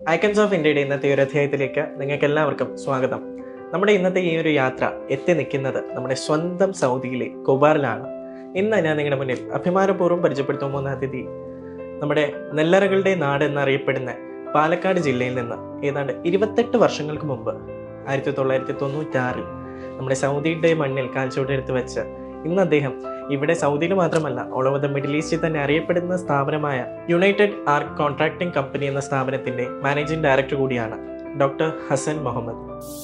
Icons of ഇന്ത്യയുടെ ഇന്നത്തെ ഒരു അധ്യായത്തിലേക്ക് നിങ്ങൾക്ക് എല്ലാവർക്കും സ്വാഗതം നമ്മുടെ ഇന്നത്തെ ഈ ഒരു യാത്ര എത്തി നിൽക്കുന്നത് നമ്മുടെ സ്വന്തം സൗദിയിലെ കുബാറിലാണ് ഇന്ന് ഞാൻ നിങ്ങളുടെ മുന്നിൽ അഭിമാനപൂർവ്വം പരിചയപ്പെടുത്താൻ പോകുന്ന അതിഥി നമ്മുടെ നെല്ലറകളുടെ നാട് എന്നറിയപ്പെടുന്ന പാലക്കാട് ജില്ലയിൽ നിന്ന് ഏതാണ്ട് ഇരുപത്തെട്ട് വർഷങ്ങൾക്ക് മുമ്പ് ആയിരത്തി തൊള്ളായിരത്തി തൊണ്ണൂറ്റാറിൽ നമ്മുടെ സൗദിയുടെ മണ്ണിൽ കാൽച്ചുവടെടുത്ത് വെച്ച് ഇന്ന് അദ്ദേഹം ഇവിടെ സൗദിയിൽ മാത്രമല്ല ഓൾ ഓവർ ദ മിഡിൽ ഈസ്റ്റിൽ തന്നെ അറിയപ്പെടുന്ന സ്ഥാപനമായ യുണൈറ്റഡ് ആർക്ക് കോൺട്രാക്ടിംഗ് കമ്പനി എന്ന സ്ഥാപനത്തിന്റെ മാനേജിംഗ് ഡയറക്ടർ കൂടിയാണ് ഡോക്ടർ ഹസൻ മുഹമ്മദ്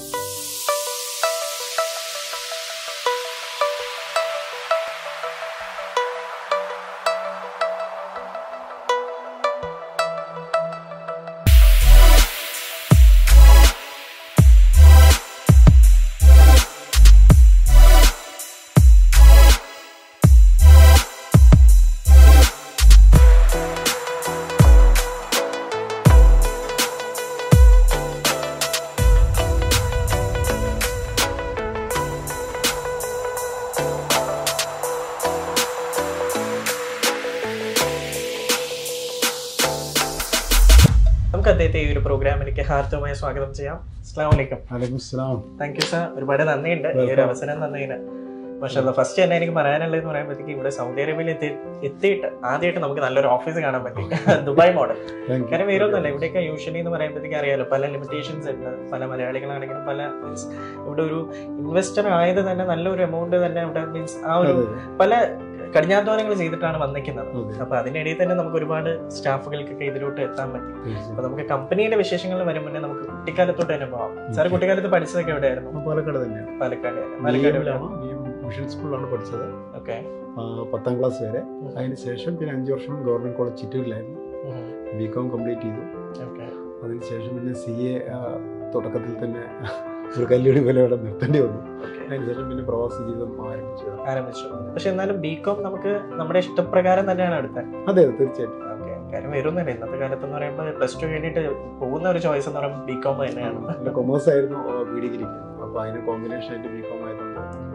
നമുക്ക് അദ്ദേഹത്തെ ഈ ഒരു പ്രോഗ്രാമിലേക്ക് ഹാർദവമായ സ്വാഗതം ചെയ്യാം അസ്സാം വലൈക്കും വലൈക്കും സ്ലാം താങ്ക് യു സാർ ഒരുപാട് നന്ദിയുണ്ട് ഈ ഒരു അവസരം തന്നതിന് പക്ഷേ ഫസ്റ്റ് തന്നെ എനിക്ക് പറയാനുള്ളതെന്ന് പറയുമ്പോഴത്തേക്ക് ഇവിടെ സൗദി അറേബ്യയിൽ എത്തി എത്തിയിട്ട് ആദ്യമായിട്ട് നമുക്ക് നല്ലൊരു ഓഫീസ് കാണാൻ പറ്റി ദുബായ് മോഡൽ താങ്ക് കാരണം വേറെ ഒന്നുമല്ല ഇവിടെയൊക്കെ യൂഷ്വലി എന്ന് പറയുമ്പോഴത്തേക്ക് അറിയാലോ പല ലിമിറ്റേഷൻസ് ഉണ്ട് പല മലയാളികളാണെങ്കിലും പല മീൻസ് ഇവിടെ ഒരു ഇൻവെസ്റ്റർ ആയത് തന്നെ നല്ലൊരു എമൗണ്ട് തന്നെ ഇവിടെ മീൻസ് ആ ഒരു അതെ പല കഠിനാധ്വാനങ്ങൾ ചെയ്തിട്ടാണ് വന്നിരിക്കുന്നത് അതെ അപ്പൊ അതിനിടയിൽ തന്നെ നമുക്ക് ഒരുപാട് സ്റ്റാഫുകൾക്കൊക്കെ ഇതിലോട്ട് എത്താൻ പറ്റി തീർച്ചയായും. അപ്പൊ നമുക്ക് കമ്പനിയുടെ വിശേഷങ്ങൾ വരും മുന്നേ നമുക്ക് കുട്ടിക്കാലത്തോട്ട് തന്നെ പോവാം സാർ കുട്ടിക്കാലത്ത് പഠിച്ചതൊക്കെ എവിടെയായിരുന്നു ഞാൻ പാലക്കാട് തന്നെയാണ് പാലക്കാട് ബി പാലക്കാട് എമ്മിലാണ് ബി എം മിഷൻ സ്കൂളിലാണ് പഠിച്ചത് ഓക്കെ ആ, പത്താം ക്ലാസ് വരെ അതിന് ശേഷം പിന്നെ അഞ്ച് വർഷം ഗവൺമെന്റ് കോളേജ് ചിറ്റൂരിലായിരുന്നു ബി കോം കംപ്ലീറ്റ് ചെയ്തു ഓക്കെ അതിനുശേഷം പിന്നെ സി എ തുടക്കത്തിൽ തന്നെ ഒരു കല്ലുടി പോലെ അവിടെ നിർത്തേണ്ടി വന്നു അതിനുശേഷം പിന്നെ പ്രവാസി ജീവിതം ആരംഭിച്ചത് ആരംഭിച്ചു പക്ഷെ എന്നാലും ബികോം നമുക്ക് നമ്മുടെ ഇഷ്ടപ്രകാരം തന്നെയാണ് എടുത്തത് അതെ അതെ തീർച്ചയായിട്ടും ഓക്കെ കാര്യം വരുന്നില്ല ഇന്നത്തെ കാലത്ത് എന്ന് പറയുമ്പോൾ പ്ലസ് ടു കഴിഞ്ഞിട്ട് പോകുന്ന ഒരു ചോയ്സ് എന്ന് പറയുമ്പോൾ ബികോം തന്നെയാണ് പിന്നെ കൊമേഴ്സ് ആയിരുന്നു ബി ഡിഗ്രിക്ക് അപ്പോൾ അതിന് കോമ്പിനേഷൻ ആയിട്ട് ബി കോം ആയതുകൊണ്ട്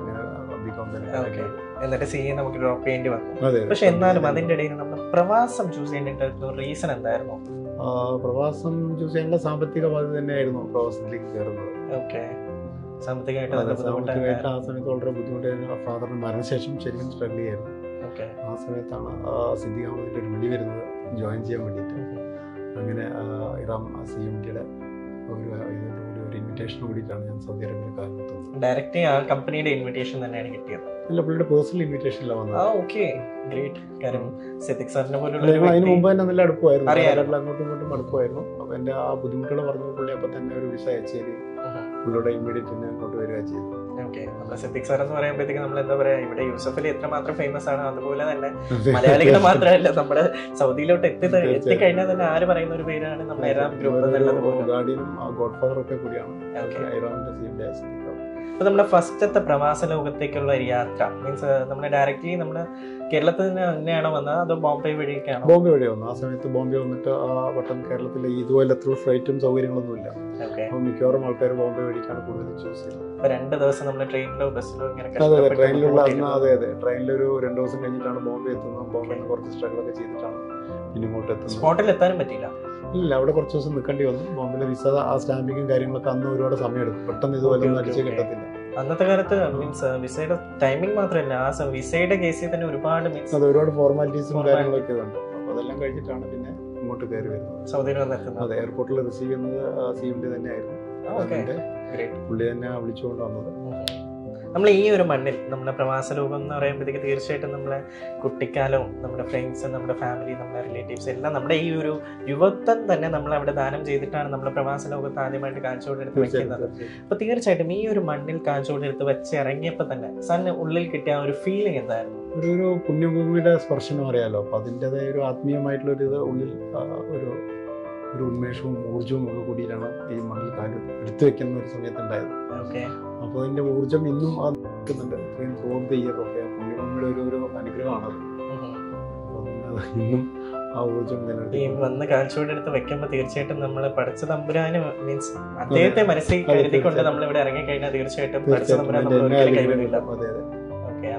ബി കോം തന്നെ ഓക്കെ എന്നിട്ട് സി എ നമുക്ക് ഡ്രോപ്പ് ചെയ്യേണ്ടി വന്നു അതെ അതെ. പക്ഷെ എന്നാലും അതിന്റെ ഇടയിൽ നമ്മൾ പ്രവാസം ചൂസ് ചെയ്യേണ്ട റീസൺ എന്തായിരുന്നു ആ, പ്രവാസം ചൂസ് ചെയ്യാനുള്ള സാമ്പത്തിക ബാധ്യത തന്നെയായിരുന്നു പ്രവാസത്തിലേക്ക് കയറുന്നത് ഓക്കെ സാമ്പത്തികമായിട്ട് അതെ, നല്ല സാമ്പത്തികമായിട്ട് ബുദ്ധിമുട്ടായിരുന്നു ആ സമയത്ത് വളരെ ബുദ്ധിമുട്ടായിരുന്നു ഫാദറിന് മരണശേഷം ശരിക്കും സ്ട്രഗിൾ ചെയ്യായിരുന്നു ഓക്കെ ആ സമയത്താണ് സിദ്ദിഖ് അഹമ്മദിന്റെ ഒരു വിളി വരുന്നത് ജോയിൻ ചെയ്യാൻ വേണ്ടിയിട്ട് അങ്ങനെ ആ, ഇറാം സി എം ടിയുടെ ഒരു ഇതിൻ്റെ കൂടി ഒരു ഇൻവിറ്റേഷൻ കൂടിയിട്ടാണ് ഞാൻ സൗദി അറേബ്യയിൽ കാലത്തുന്നത് ഡയറക്റ്റ് ആ കമ്പനിയുടെ ഇൻവിറ്റേഷൻ തന്നെയാണ് കിട്ടിയത് അല്ല പുള്ളിയുടെ പേഴ്സണൽ ഇൻവിറ്റേഷനിലാണ് ആ വന്നത് ഓക്കെ ഗ്രേറ്റ് കാര്യം സിദ്ദിഖ് സാറിനെ പോലുള്ള അല്ല, ഒരു ഞങ്ങൾ അതിന് വ്യക്തി- മുമ്പ് തന്നെ നല്ല അടുപ്പമായിരുന്നു അറിയാലോ. പാലക്കാട്ടിൽ അങ്ങോട്ടും ഇങ്ങോട്ടും അടുപ്പമായിരുന്നു അപ്പോൾ എൻ്റെ ആ ബുദ്ധിമുട്ടുകൾ പറഞ്ഞു പുള്ളി അപ്പം തന്നെ ഒരു വിസ അയച്ചു തരും ഉം. പുള്ളിയുടെ ഇമ്മീഡിയറ്റ് തന്നെ അങ്ങോട്ട് വരിക ചെയ്തു ഓക്കെ നമ്മുടെ സിദ്ദിഖ് സാർ എന്ന് പറയുമ്പോഴത്തേക്ക് നമ്മൾ എന്താ പറയാ ഇവിടെ യൂസഫലി എത്രമാത്രം ഫേമസ് ആണ് അതുപോലെ തന്നെ മലയാളികൾ മാത്രമല്ല നമ്മുടെ സൗദിയിലോട്ട് എത്തി തീർച്ചയായും. എത്തിക്കഴിഞ്ഞാൽ തന്നെ ആര് പറയുന്ന ഒരു പേരാണ് നമ്മുടെ ഇറാം ഗ്രൂപ്പ് എന്നുള്ളത് പോലും ഗാർഡിയനും ഗോഡ് ഫാദർ ഒക്കെ കൂടിയാണ് ഓക്കെ ഇറാമിന്റെ സി എം ഡി അപ്പൊ നമ്മുടെ ഫസ്റ്റത്തെ പ്രവാസ ലോകത്തേക്കുള്ള ഒരു യാത്ര മീൻസ് നമ്മുടെ ഡയറക്റ്റ്ലി നമ്മുടെ കേരളത്തിൽ നിന്ന് തന്നെയാണോ വന്നത് അതോ ബോംബെ വഴിയൊക്കെയാണോ ബോംബെ വഴി വന്നു ആ സമയത്ത് ബോംബെ വന്നിട്ട് ആ വട്ടം കേരളത്തിൽ ഇതുപോലെ എത്ര ഫ്ലൈറ്റും സൗകര്യങ്ങളൊന്നും ഇല്ല ഓക്കെ അപ്പോൾ മിക്കവാറും ആൾക്കാർ ബോംബെ വഴിക്കാണ് കൂടുതൽ ചൂസ് ചെയ്യുന്നത് അപ്പൊ രണ്ട് ദിവസം നമ്മൾ ട്രെയിനിലോ ബസ്സിലോ ഇങ്ങനെ അതെ അതെ കഷ്ടപ്പെട്ട് ട്രെയിനിലുള്ള അന്ന് പോയിട്ടിരുന്നു. അതെ അതെ ട്രെയിനിലൊരു രണ്ട് ദിവസം കഴിഞ്ഞിട്ടാണ് ബോംബെ എത്തുന്നത് ബോംബെയിൽ നിന്ന് കുറച്ച് സ്ട്രഗിൾ ഒക്കെ ചെയ്തിട്ടാണ് പിന്നെ ഇങ്ങോട്ട് എത്തുന്നത് സ്പോട്ടിൽ എത്താനും പറ്റില്ല ഇല്ല അവിടെ കുറച്ച് ദിവസം നിൽക്കേണ്ടി വന്നു ബോംബെയിലെ വിസ ആ സ്റ്റാമ്പിങ്ങും കാര്യങ്ങളൊക്കെ അന്ന് ഒരുപാട് സമയം എടുക്കും പെട്ടെന്ന് ഇതുപോലെ Okay, ഒന്നും okay, അടിച്ച് okay. കിട്ടത്തില്ല അന്നത്തെ കാലത്ത് മീൻസ് വിസയുടെ ടൈമിംഗ് മാത്രമല്ല ആ സ- വിസയുടെ കേസിൽ തന്നെ ഒരുപാട് മീൻസ് അത് ഒരുപാട് ഫോർമാലിറ്റീസും Formality. കാര്യങ്ങളൊക്കെ ഉണ്ട് അപ്പോൾ അതെല്ലാം കഴിഞ്ഞിട്ടാണ് പിന്നെ ഇങ്ങോട്ട് കയറി വരുന്നത് സൗദിയിൽ വന്നെത്തുന്നത് അതെ എയർപോർട്ടിൽ റിസീവ് ചെയ്യുന്നത് സി എം ഡി തന്നെയായിരുന്നു ഓക്കെ അതിന്റെ ഗ്രേറ്റ് പുള്ളി തന്നെ വിളിച്ചുകൊണ്ട് വന്നത് നമ്മൾ ഈ ഒരു മണ്ണിൽ നമ്മുടെ പ്രവാസ ലോകം എന്ന് പറയുമ്പോഴത്തേക്ക് തീർച്ചയായിട്ടും നമ്മളെ കുട്ടിക്കാലവും നമ്മുടെ ഫ്രണ്ട്സ് നമ്മുടെ ഫാമിലി നമ്മുടെ റിലേറ്റീവ്സ് എല്ലാം നമ്മുടെ ഈ ഒരു യുവത്വം തന്നെ നമ്മൾ അവിടെ ദാനം ചെയ്തിട്ടാണ് നമ്മുടെ പ്രവാസ ലോകത്ത് ആദ്യമായിട്ട് കാഴ്ചവെടുത്ത് വെക്കുന്നത് തീർച്ചയായിട്ടും അപ്പൊ തീർച്ചയായിട്ടും ഈ ഒരു മണ്ണിൽ കാഴ്ചവെടുത്ത് വെച്ച് ഇറങ്ങിയപ്പോൾ തന്നെ സാറിന് ഉള്ളിൽ കിട്ടിയ ആ ഒരു ഫീലിംഗ് എന്തായിരുന്നു ഒരു ഒരു പുണ്യഭൂമിയുടെ സ്പർശനം അറിയാലോ അപ്പൊ അതിൻ്റെതായ ഒരു ആത്മീയമായിട്ടുള്ള ഒരു ഇത് ഉള്ളിൽ ആ, ഒരു ഒരു ഉന്മേഷവും ഊർജവും ഒക്കെ കൂടിയിട്ടാണ് ഈ മണ്ണിൽ കാര്യം എടുത്തു വെക്കുന്ന ഒരു സമയത്ത് ഉണ്ടായത് ഓക്കെ അപ്പോൾ അതിന്റെ ഊർജം ഇന്നും ആ നിൽക്കുന്നുണ്ട് ഇത്രയും ത്രൂ ദ ഇയർ ഒക്കെ ആ പുണ്യഭൂമിയുടെ ഒരു ഒരു അനുഗ്രഹമാണത് അപ്പോൾ അതുകൊണ്ട് അത് ഇന്നും ആ ഊർജം ഈ നിലനിർത്തി വന്ന് കാഴ്ചവെടുത്ത് വെക്കുമ്പോൾ തീർച്ചയായിട്ടും നമ്മൾ പഠിച്ച തമ്പുരാന് മീൻസ് അദ്ദേഹത്തെ മനസ്സിൽ അതെ, കരുതിക്കൊണ്ട് തീർച്ചയായും. നമ്മൾ ഇവിടെ ഇറങ്ങിക്കഴിഞ്ഞാൽ തീർച്ചയായിട്ടും പഠിച്ച തീർച്ചയായിട്ടും തമ്പുരാൻ അതിന്റെ നമ്മൾ എല്ലാ ഒരിക്കലും കൈവിടില്ല അനുഗ്രഹങ്ങളും അതെ അതെ ഓക്കെ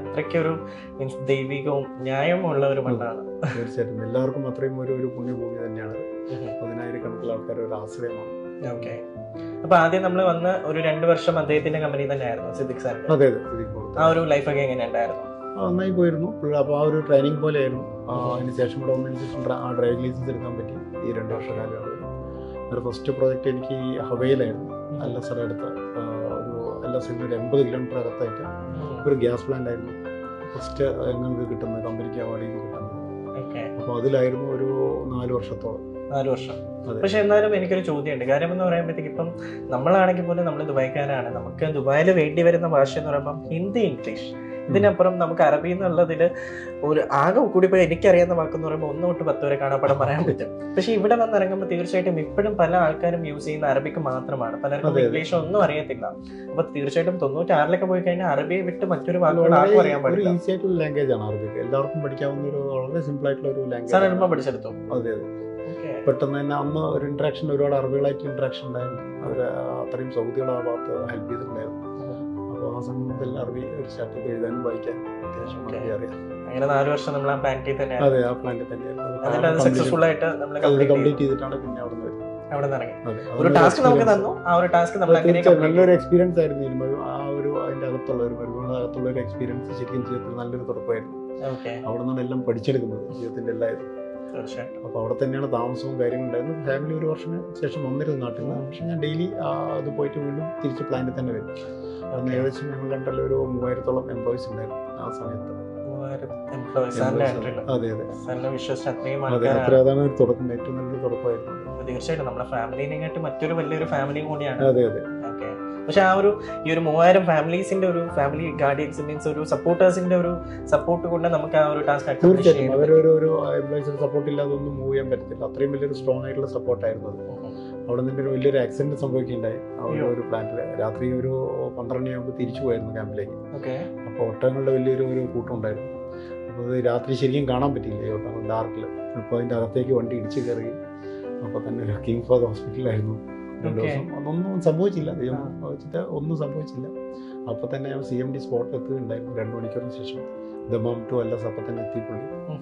അത്രയ്ക്കൊരു മീൻസ് ദൈവികവും ന്യായമുള്ള ഒരു മണ്ണാണ് തീർച്ചയായിട്ടും എല്ലാവർക്കും അത്രയും ഒരു ഒരു പുണ്യഭൂമി തന്നെയാണ് പതിനായിരക്കണക്കിന് ആൾക്കാർ ഒരു ആശ്രയമാണ് ഓക്കെ അപ്പൊ ആദ്യം നമ്മൾ വന്ന് ഒരു രണ്ട് വർഷം അദ്ദേഹത്തിന്റെ കമ്പനി തന്നെയായിരുന്നു സിദ്ദിഖ് സാറിന്റെ അതെ അതെ ഇതിൽ കൊടുത്തു. ആ ഒരു ലൈഫൊക്കെ എങ്ങനെ ഉണ്ടായിരുന്നു ആ, നന്നായി പോയിരുന്നു അപ്പോൾ ആ ഒരു ട്രെയിനിങ് പോലെയായിരുന്നു ആ, അതിന് ശേഷം ഇവിടെ വന്നതിന് ശേഷം ഡ്ര- ആ ഡ്രൈവിംഗ് ലൈസൻസ് എടുക്കാൻ പറ്റി ഈ രണ്ട് വർഷക്കാലം ഒരു ഫസ്റ്റ് പ്രോജക്റ്റ് എനിക്ക് ഈ ഹവയിലായിരുന്നു എൽ എസ് അടുത്ത് ആ, ഒരു എൽ എസ് ഒരു എൺപത് കിലോമീറ്റർ അകത്തായിട്ട് ഒരു ഗ്യാസ് പ്ലാന്റ് ആയിരുന്നു ഫസ്റ്റ് ഞങ്ങൾക്ക് കിട്ടുന്നത് കമ്പനിക്ക് അവാർഡ് ചെയ്ത് കിട്ടുന്നത് ഓക്കെ അപ്പോൾ അതിലായിരുന്നു ഒരു നാല് വർഷത്തോളം നാല് വർഷം അതെ. പക്ഷെ എന്നാലും എനിക്കൊരു ചോദ്യമുണ്ട് കാര്യം എന്ന് പറയുമ്പോഴത്തേക്ക് ഇപ്പം നമ്മളാണെങ്കിൽ പോലും നമ്മൾ ദുബായ്ക്കാരാണ് നമുക്ക് ദുബായിൽ വേണ്ടി വരുന്ന ഭാഷ എന്ന് പറയുമ്പോൾ ഹിന്ദി ഇംഗ്ലീഷ് ഇതിനപ്പുറം നമുക്ക് അറബി എന്നുള്ളതിൽ ഒരു ആകെ കൂടി പോയി എനിക്കറിയാവുന്ന വാക്കെന്ന് പറയുമ്പോൾ ഒന്ന് തൊട്ട് പത്ത് വരെ കാണാപ്പാടം പറയാൻ പറ്റും പക്ഷെ ഇവിടെ വന്ന് ഇറങ്ങുമ്പോൾ തീർച്ചയായിട്ടും ഇപ്പോഴും പല ആൾക്കാരും യൂസ് ചെയ്യുന്ന അറബിക്ക് മാത്രമാണ് പലർക്കും അതെ, അതെ. ഇംഗ്ലീഷ് ഒന്നും അറിയത്തില്ല അപ്പൊ തീർച്ചയായിട്ടും തൊണ്ണൂറ്റാറിലൊക്കെ പോയി കഴിഞ്ഞാൽ അറബിയെ വിട്ട് മറ്റൊരു വാക്കുകൾ ആർക്കും അറിയാൻ വളരെ ഒരു പാടില്ല ഈസി ആയിട്ടുള്ള ലാംഗ്വേജ് ആണ് അറബിക് എല്ലാവർക്കും പഠിക്കാവുന്ന ഒരു വളരെ സിമ്പിൾ ആയിട്ടുള്ള ഒരു സാർ ലാംഗ്വേജ് എളുപ്പം പഠിച്ചെടുത്തു അതെ അതെ ഓക്കെ പെട്ടെന്ന് തന്നെ അന്ന് ഒരു ഇന്ററാക്ഷൻ ഒരുപാട് അറബികളായിട്ട് ഇന്ററാക്ഷൻ ഉണ്ടായിരുന്നു അവർ അത്രയും സൗദികൾ ആ ഭാഗത്ത് ഹെൽപ്പ് ചെയ്തിട്ടുണ്ടായിരുന്നു അപ്പോൾ ആ സമയത്തിൽ അറബി ഒരു സ്റ്റാർട്ട് ചെയ്ത് എഴുതാനും വായിക്കാനും അത്യാവശ്യം Okay. അറബി അറിയാം അങ്ങനെ നാല് വർഷം നമ്മൾ ആ പ്ലാന്റിൽ തന്നെയാണ് അതെ ആ പ്ലാന്റ് തന്നെയായിരുന്നു എന്നിട്ട് അത് സക്സസ്ഫുൾ ആയിട്ട് നമ്മൾ അത് കംപ്ലീറ്റ് കംപ്ലീറ്റ് ചെയ്തിട്ടാണ് പിന്നെ അവിടെ നിന്ന് വരുന്നത് അവിടെ നിന്ന് ഇറങ്ങി അതെ, ഒരു അതൊരു ടാസ്ക് നമുക്ക് experience. തന്നു ആ ഒരു ടാസ്ക് നമ്മൾ അത് അങ്ങനെ തീർച്ചയായും complete നല്ലൊരു എക്സ്പീരിയൻസ് ആയിരുന്നു ഈ മരു- ആ ഒരു അതിന്റെ അകത്തുള്ള ഒരു മരുഭൂമിയുടെ അകത്തുള്ള ഒരു എക്സ്പീരിയൻസ് ശരിക്കും ജീവിതത്തിൽ നല്ലൊരു തുടക്കമായിരുന്നു ചെയ്തു. Okay, അവിടെ നിന്നാണ് എല്ലാം പഠിച്ചെടുക്കുന്നത് ജീവിതത്തിന്റെ എല്ലാ ഇതും തീർച്ചയായിട്ടും അപ്പോൾ അവിടെ തന്നെയാണ് താമസവും കാര്യങ്ങളും ഉണ്ടായിരുന്നു ഫാമിലി ഒരു വർഷത്തിന് ശേഷം വന്നിരുന്നു നാട്ടിൽ നിന്ന് പക്ഷെ ഞാൻ ഡെയിലി അത് പോയിട്ട് വീണ്ടും തിരിച്ച് പ്ലാന്റിൽ തന്നെ വരും അന്ന് Okay. ഏകദേശം ഞങ്ങൾ കണ്ടല്ലോ ഒരു മൂവായിരത്തോളം എംപ്ലോയീസ് ഉണ്ടായിരുന്നു ആ സമയത്ത് മൂവായിരം employees സാറിന്റെ Employees handle. അതെ അതെ സാറിനെ വിശ്വസിച്ച് അത്രയും അതെ ആൾക്കാരാണ് അത്ര അതാണ് ഒരു തുടക്കം ഏറ്റവും നല്ലൊരു തുടക്കമായിരുന്നു അപ്പൊ തീർച്ചയായിട്ടും നമ്മുടെ ഫാമിലിനെക്കാട്ട് മറ്റൊരു വലിയൊരു ഫാമിലി കൂടിയാണ് അതെ അതെ ഓക്കെ പക്ഷെ ആ ഒരു ഈ ഒരു മൂവായിരം ഫാമിലീസിന്റെ ഒരു ഫാമിലി ഗാർഡിയൻസ് മീൻസ് ഒരു സപ്പോർട്ടേഴ്സിന്റെ ഒരു സപ്പോർട്ട് കൊണ്ട് നമുക്ക് ആ ഒരു ടാസ്ക് തീർച്ചയായിട്ടും അവരൊരു ഒരു എംപ്ലോയീസിന് സപ്പോർട്ട് ഇല്ലാതെ ഒന്നും മൂവ് ചെയ്യാൻ പറ്റത്തില്ല അത്രയും വലിയൊരു സ്ട്രോങ് ആയിട്ടുള്ള സപ്പോർട്ടായിരുന്നു അത് അവിടെ നിന്ന് ഒരു വലിയൊരു ആക്സിഡന്റ് സംഭവിക്കുകയുണ്ടായി ആ ഒരു അയ്യോ. ഒരു പ്ലാന്റിൽ രാത്രി ഒരു പന്ത്രണ്ട് മണിയാകുമ്പോൾ തിരിച്ചു പോയിരുന്നു ക്യാമ്പിലേക്ക് ഓക്കെ അപ്പോൾ ഒട്ടകങ്ങളുടെ വലിയൊരു ഒരു കൂട്ടം ഉണ്ടായിരുന്നു അപ്പോൾ അത് രാത്രി ശരിക്കും കാണാൻ പറ്റിയില്ല ഈ ഒട്ടകം ഡാർക്കിൽ അപ്പോൾ അതിൻ്റെ അകത്തേക്ക് വണ്ടി ഇടിച്ച് കയറി അപ്പോൾ തന്നെ ഒരു കിങ് ഫാദർ ഹോസ്പിറ്റലായിരുന്നു രണ്ട് Okay. ദിവസം അതൊന്നും സംഭവിച്ചില്ല ദൈവം വെച്ചിട്ട് ഒന്നും സംഭവിച്ചില്ല അപ്പോൾ തന്നെ ഞാൻ സി എം ഡി സ്പോട്ടിൽ എത്തുകയുണ്ടായിരുന്നു രണ്ട് മണിക്കൂറിന് ശേഷം ദമാം ടു അല്ല അപ്പം തന്നെ എത്തിപ്പുള്ളി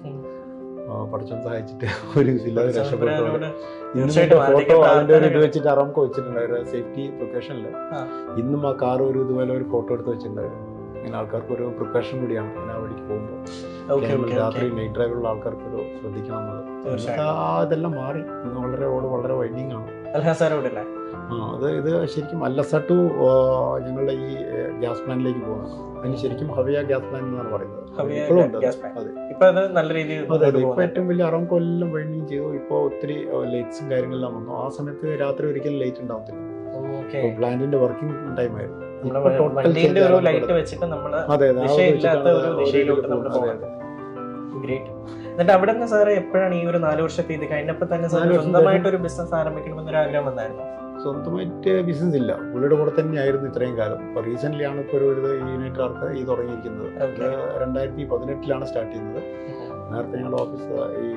പഠിച്ചോൻ സഹായിച്ചിട്ട് ഒരു ഇല്ലാതെ രക്ഷപ്പെട്ടു തീർച്ചയായിട്ടും ആദ്യമൊക്കെ ഫോട്ടോ അതിന്റെ ഒരു ഇത് പ്രാർത്ഥനകൾ- വെച്ചിട്ട് അറംകോ വെച്ചിട്ടുണ്ട് ഒരു സേഫ്റ്റി പ്രിക്കോഷനിൽ ആ. ഇന്നും ആ കാർ ഒരു ഇതുപോലെ ഒരു ഫോട്ടോ എടുത്ത് വെച്ചിട്ടുണ്ടായിരുന്നു ഇങ്ങനെ ആൾക്കാർക്ക് ഒരു പ്രിക്കോഷൻ കൂടിയാണ് ഇങ്ങനെ ആ വഴിക്ക് പോകുമ്പോൾ ഓക്കെ ക്യാമ്പിൽ ഓക്കെ രാത്രി നൈറ്റ് ഡ്രൈവിലുള്ള ആൾക്കാർക്ക് ഒരു ശ്രദ്ധിക്കണം എന്നുള്ളത് തീർച്ചയായിട്ടും. ഇന്നത്തെ ആ ഇതെല്ലാം മാറി ഇന്ന് വളരെ റോഡ് വളരെ വൈഡിങ് ആണ് അൽഹാസാരോട് അല്ലേ ആ അത് ഇത് ശരിക്കും അല്ലസ ടു ഞങ്ങളുടെ ഈ ഗ്യാസ് പ്ലാന്റിലേക്ക് പോകുന്നത് അതിന് ശരിക്കും ഹവിയ ഗ്യാസ് പ്ലാന്റ് എന്നാണ് പറയുന്നത് ഹവിയ ഇപ്പോഴും ഉണ്ട് ഗ്യാസ് പ്ലാന്റ്. അതെ ഇപ്പൊ അത് നല്ല രീതിയിൽ അതെ മുന്നോട്ട് അതെ ഇപ്പൊ പോകുന്നുണ്ട്. ഏറ്റവും വലിയ അറംകോ എല്ലാം വൈൻഡിങ് ചെയ്തു ഇപ്പോൾ ഒത്തിരി ലൈറ്റ്സും കാര്യങ്ങളെല്ലാം വന്നു ആ സമയത്ത് രാത്രി ഒരിക്കലും ലൈറ്റ് ഉണ്ടാവത്തില്ല ഓക്കെ പ്ലാന്റിന്റെ വർക്കിംഗ് ടൈം ആയിരുന്നു നമ്മുടെ ഇപ്പൊ total വണ്ടീന്റെ change ഒരു ആണ് ലൈറ്റ് ഇവിടെ. വെച്ചിട്ട് നമ്മള് അതെ അതെ ആ ദിശയില്ലാത്ത വെച്ചിട്ടാണ് ഒരു ഒരു ദിശയിലോട്ട് ഇതിൽ നമ്മൾ പോകുന്നത്. അതെ, ഗ്രേറ്റ് എന്നിട്ട് അവിടെ നിന്ന് സാറ് എപ്പോഴാണ് ഈ ഒരു നാല് വർഷത്തെ ഇത് കഴിഞ്ഞപ്പോ തന്നെ സാർ നാല് വർഷം സ്വന്തമായിട്ട് ഒരു ബിസിനസ് ആരംഭിക്കണമെന്നൊരു ആഗ്രഹം വന്നായിരുന്നു സ്വന്തമായിട്ട് ബിസിനസ് ഇല്ല പുള്ളിയുടെ കൂടെ തന്നെയായിരുന്നു ഇത്രയും കാലം ഇപ്പൊ റീസെന്റ് ആണ് ഇപ്പോൾ ഒരു ഇത് ഈ യൂണിറ്റ് ആർക്ക് ഈ തുടങ്ങിയിരിക്കുന്നത് ഇത് Okay. രണ്ടായിരത്തി പതിനെട്ടിലാണ് സ്റ്റാർട്ട് ചെയ്യുന്നത് നേരത്തെ ഞങ്ങളുടെ ഓഫീസ് ഈ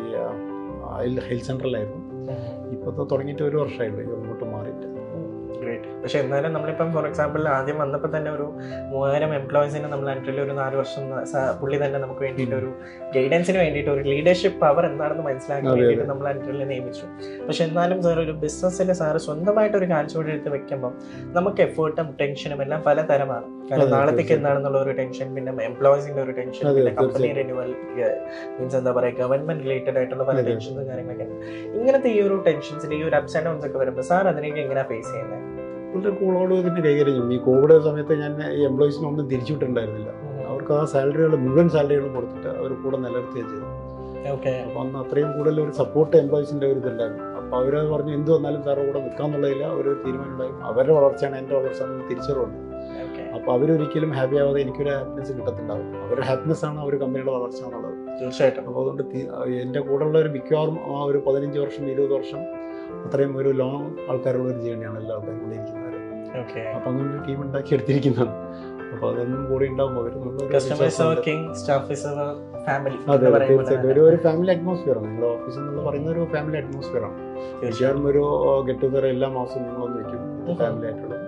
ഹെൽത്ത് സെന്ററിലായിരുന്നു ഇപ്പോൾ തുടങ്ങിയിട്ട് ഒരു വർഷമായില്ല ഇങ്ങോട്ട് മാറിയിട്ട് ഗ്രേറ്റ് പക്ഷെ എന്നാലും നമ്മളിപ്പം ഫോർ എക്സാമ്പിൾ ആദ്യം വന്നപ്പോൾ തന്നെ ഒരു മൂവായിരം എംപ്ലോയീസിനെ നമ്മൾ അൻട്രിൽ ഒരു നാല് വർഷം സ- പുള്ളി തന്നെ നമുക്ക് വേണ്ടിയിട്ട് ഒരു ഗൈഡൻസിന് വേണ്ടിയിട്ട് ഒരു ലീഡർഷിപ്പ് പവർ എന്താണെന്ന് മനസ്സിലാക്കാൻ അതെ, അതെ. വേണ്ടിയിട്ട് നമ്മൾ അൻട്രിൽ നിയമിച്ചു പക്ഷെ എന്നാലും സാർ ഒരു ബിസിനസ്സിൽ സാറ് സ്വന്തമായിട്ട് ഒരു കാഴ്ചപ്പാട് എടുത്ത് വെക്കുമ്പോൾ നമുക്ക് എഫേർട്ടും ടെൻഷനും എല്ലാം പലതരമാണ് കാരണം അതെ, നാളത്തേക്ക് തീർച്ചയായും. എന്താണെന്നുള്ള ഒരു ടെൻഷൻ പിന്നെ എംപ്ലോയീസിന്റെ ഒരു ടെൻഷൻ അതെ, പിന്നെ കമ്പനി തീർച്ചയായും. റിന്യൂവൽ മീൻസ് എന്താ പറയുക ഗവൺമെന്റ് റിലേറ്റഡ് ആയിട്ടുള്ള പല അതെ. ടെൻഷൻസും കാര്യങ്ങളൊക്കെ ഉണ്ട് ഇങ്ങനത്തെ ഈ ഒരു ടെൻഷൻസിന് ഈ ഒരു അപ്സ് ആൻഡ് ഡൗൺസ് ഒക്കെ വരുമ്പോൾ സാർ അതിനൊക്കെ എങ്ങനെയാണ് ഫേസ് ചെയ്യുന്നത് വളരെ കൂളോട് തന്നെ കൈകാര്യം ചെയ്യും ഈ കോവിഡ് സമയത്ത് ഞാൻ ഈ എംപ്ലോയീസിനെ ഒന്നും തിരിച്ചുവിട്ടുണ്ടായിരുന്നില്ല അവർക്ക് ആ സാലറികൾ മുഴുവൻ സാലറികളും കൊടുത്തിട്ട് അവർ കൂടെ നിലനിർത്തുകയും ചെയ്തു ഓക്കെ അപ്പോൾ അന്ന് അത്രയും കൂടുതൽ ഒരു സപ്പോർട്ട് എംപ്ലോയീസിൻ്റെ ഒരു ഇതുണ്ടായിരുന്നു അപ്പോൾ അവർ പറഞ്ഞു എന്ത് വന്നാലും സാറ് കൂടെ നിൽക്കാന്നുള്ളതിൽ ഒരു തീരുമാനം ഉണ്ടായി അവരുടെ വളർച്ചയാണ് എൻ്റെ വളർച്ച എന്ന് തിരിച്ചറിവുണ്ട് ഓക്കെ അപ്പോൾ അവരൊരിക്കലും ഹാപ്പി ആവാതെ എനിക്കൊരു ഹാപ്പിനെസ് കിട്ടത്തിണ്ടാവും അവരുടെ ഹാപ്പിനെസ് ആണ് ഒരു കമ്പനിയുടെ വളർച്ച എന്നുള്ളത് തീർച്ചയായിട്ടും അപ്പോൾ അതുകൊണ്ട് തി- എൻ്റെ കൂടെയുള്ള ഒരു മിക്കവാറും ആ ഒരു പതിനഞ്ച് വർഷം ഇരുപത് വർഷം അത്രയും ഒരു ലോങ് ആൾക്കാരുള്ള ഒരു ജേണിയാണ് എല്ലാ ആൾക്കാരും കൂടെ ഇരിക്കുന്നവർ ഓക്കെ അപ്പോൾ അങ്ങനെ ഒരു ടീം ഉണ്ടാക്കി എടുത്തിരിക്കുന്നതാണ് അപ്പോൾ അതൊന്നും കൂടെ ഉണ്ടാകുമ്പോൾ അവർ നല്ലൊരു കസ്റ്റമേഴ്സ് വിശ്വാസമുണ്ട്. കിങ് സ്റ്റാഫ് ഇസ് ഫാമിലി അതെ അതെ, തീർച്ചയായിട്ടും ഒരു ഒരു ഫാമിലി അറ്റ്മോസ്ഫിയർ ആണ് നിങ്ങളുടെ ഓഫീസ് എന്നുള്ള പറയുന്ന ഒരു ഫാമിലി അറ്റ്മോസ്ഫിയർ ആണ് മിക്കവാറും ഒരു ഗെറ്റ് ടുഗദർ എല്ലാ മാസവും ഞങ്ങളൊന്ന് വെക്കും ഉം. ഫാമിലി ആയിട്ടുള്ള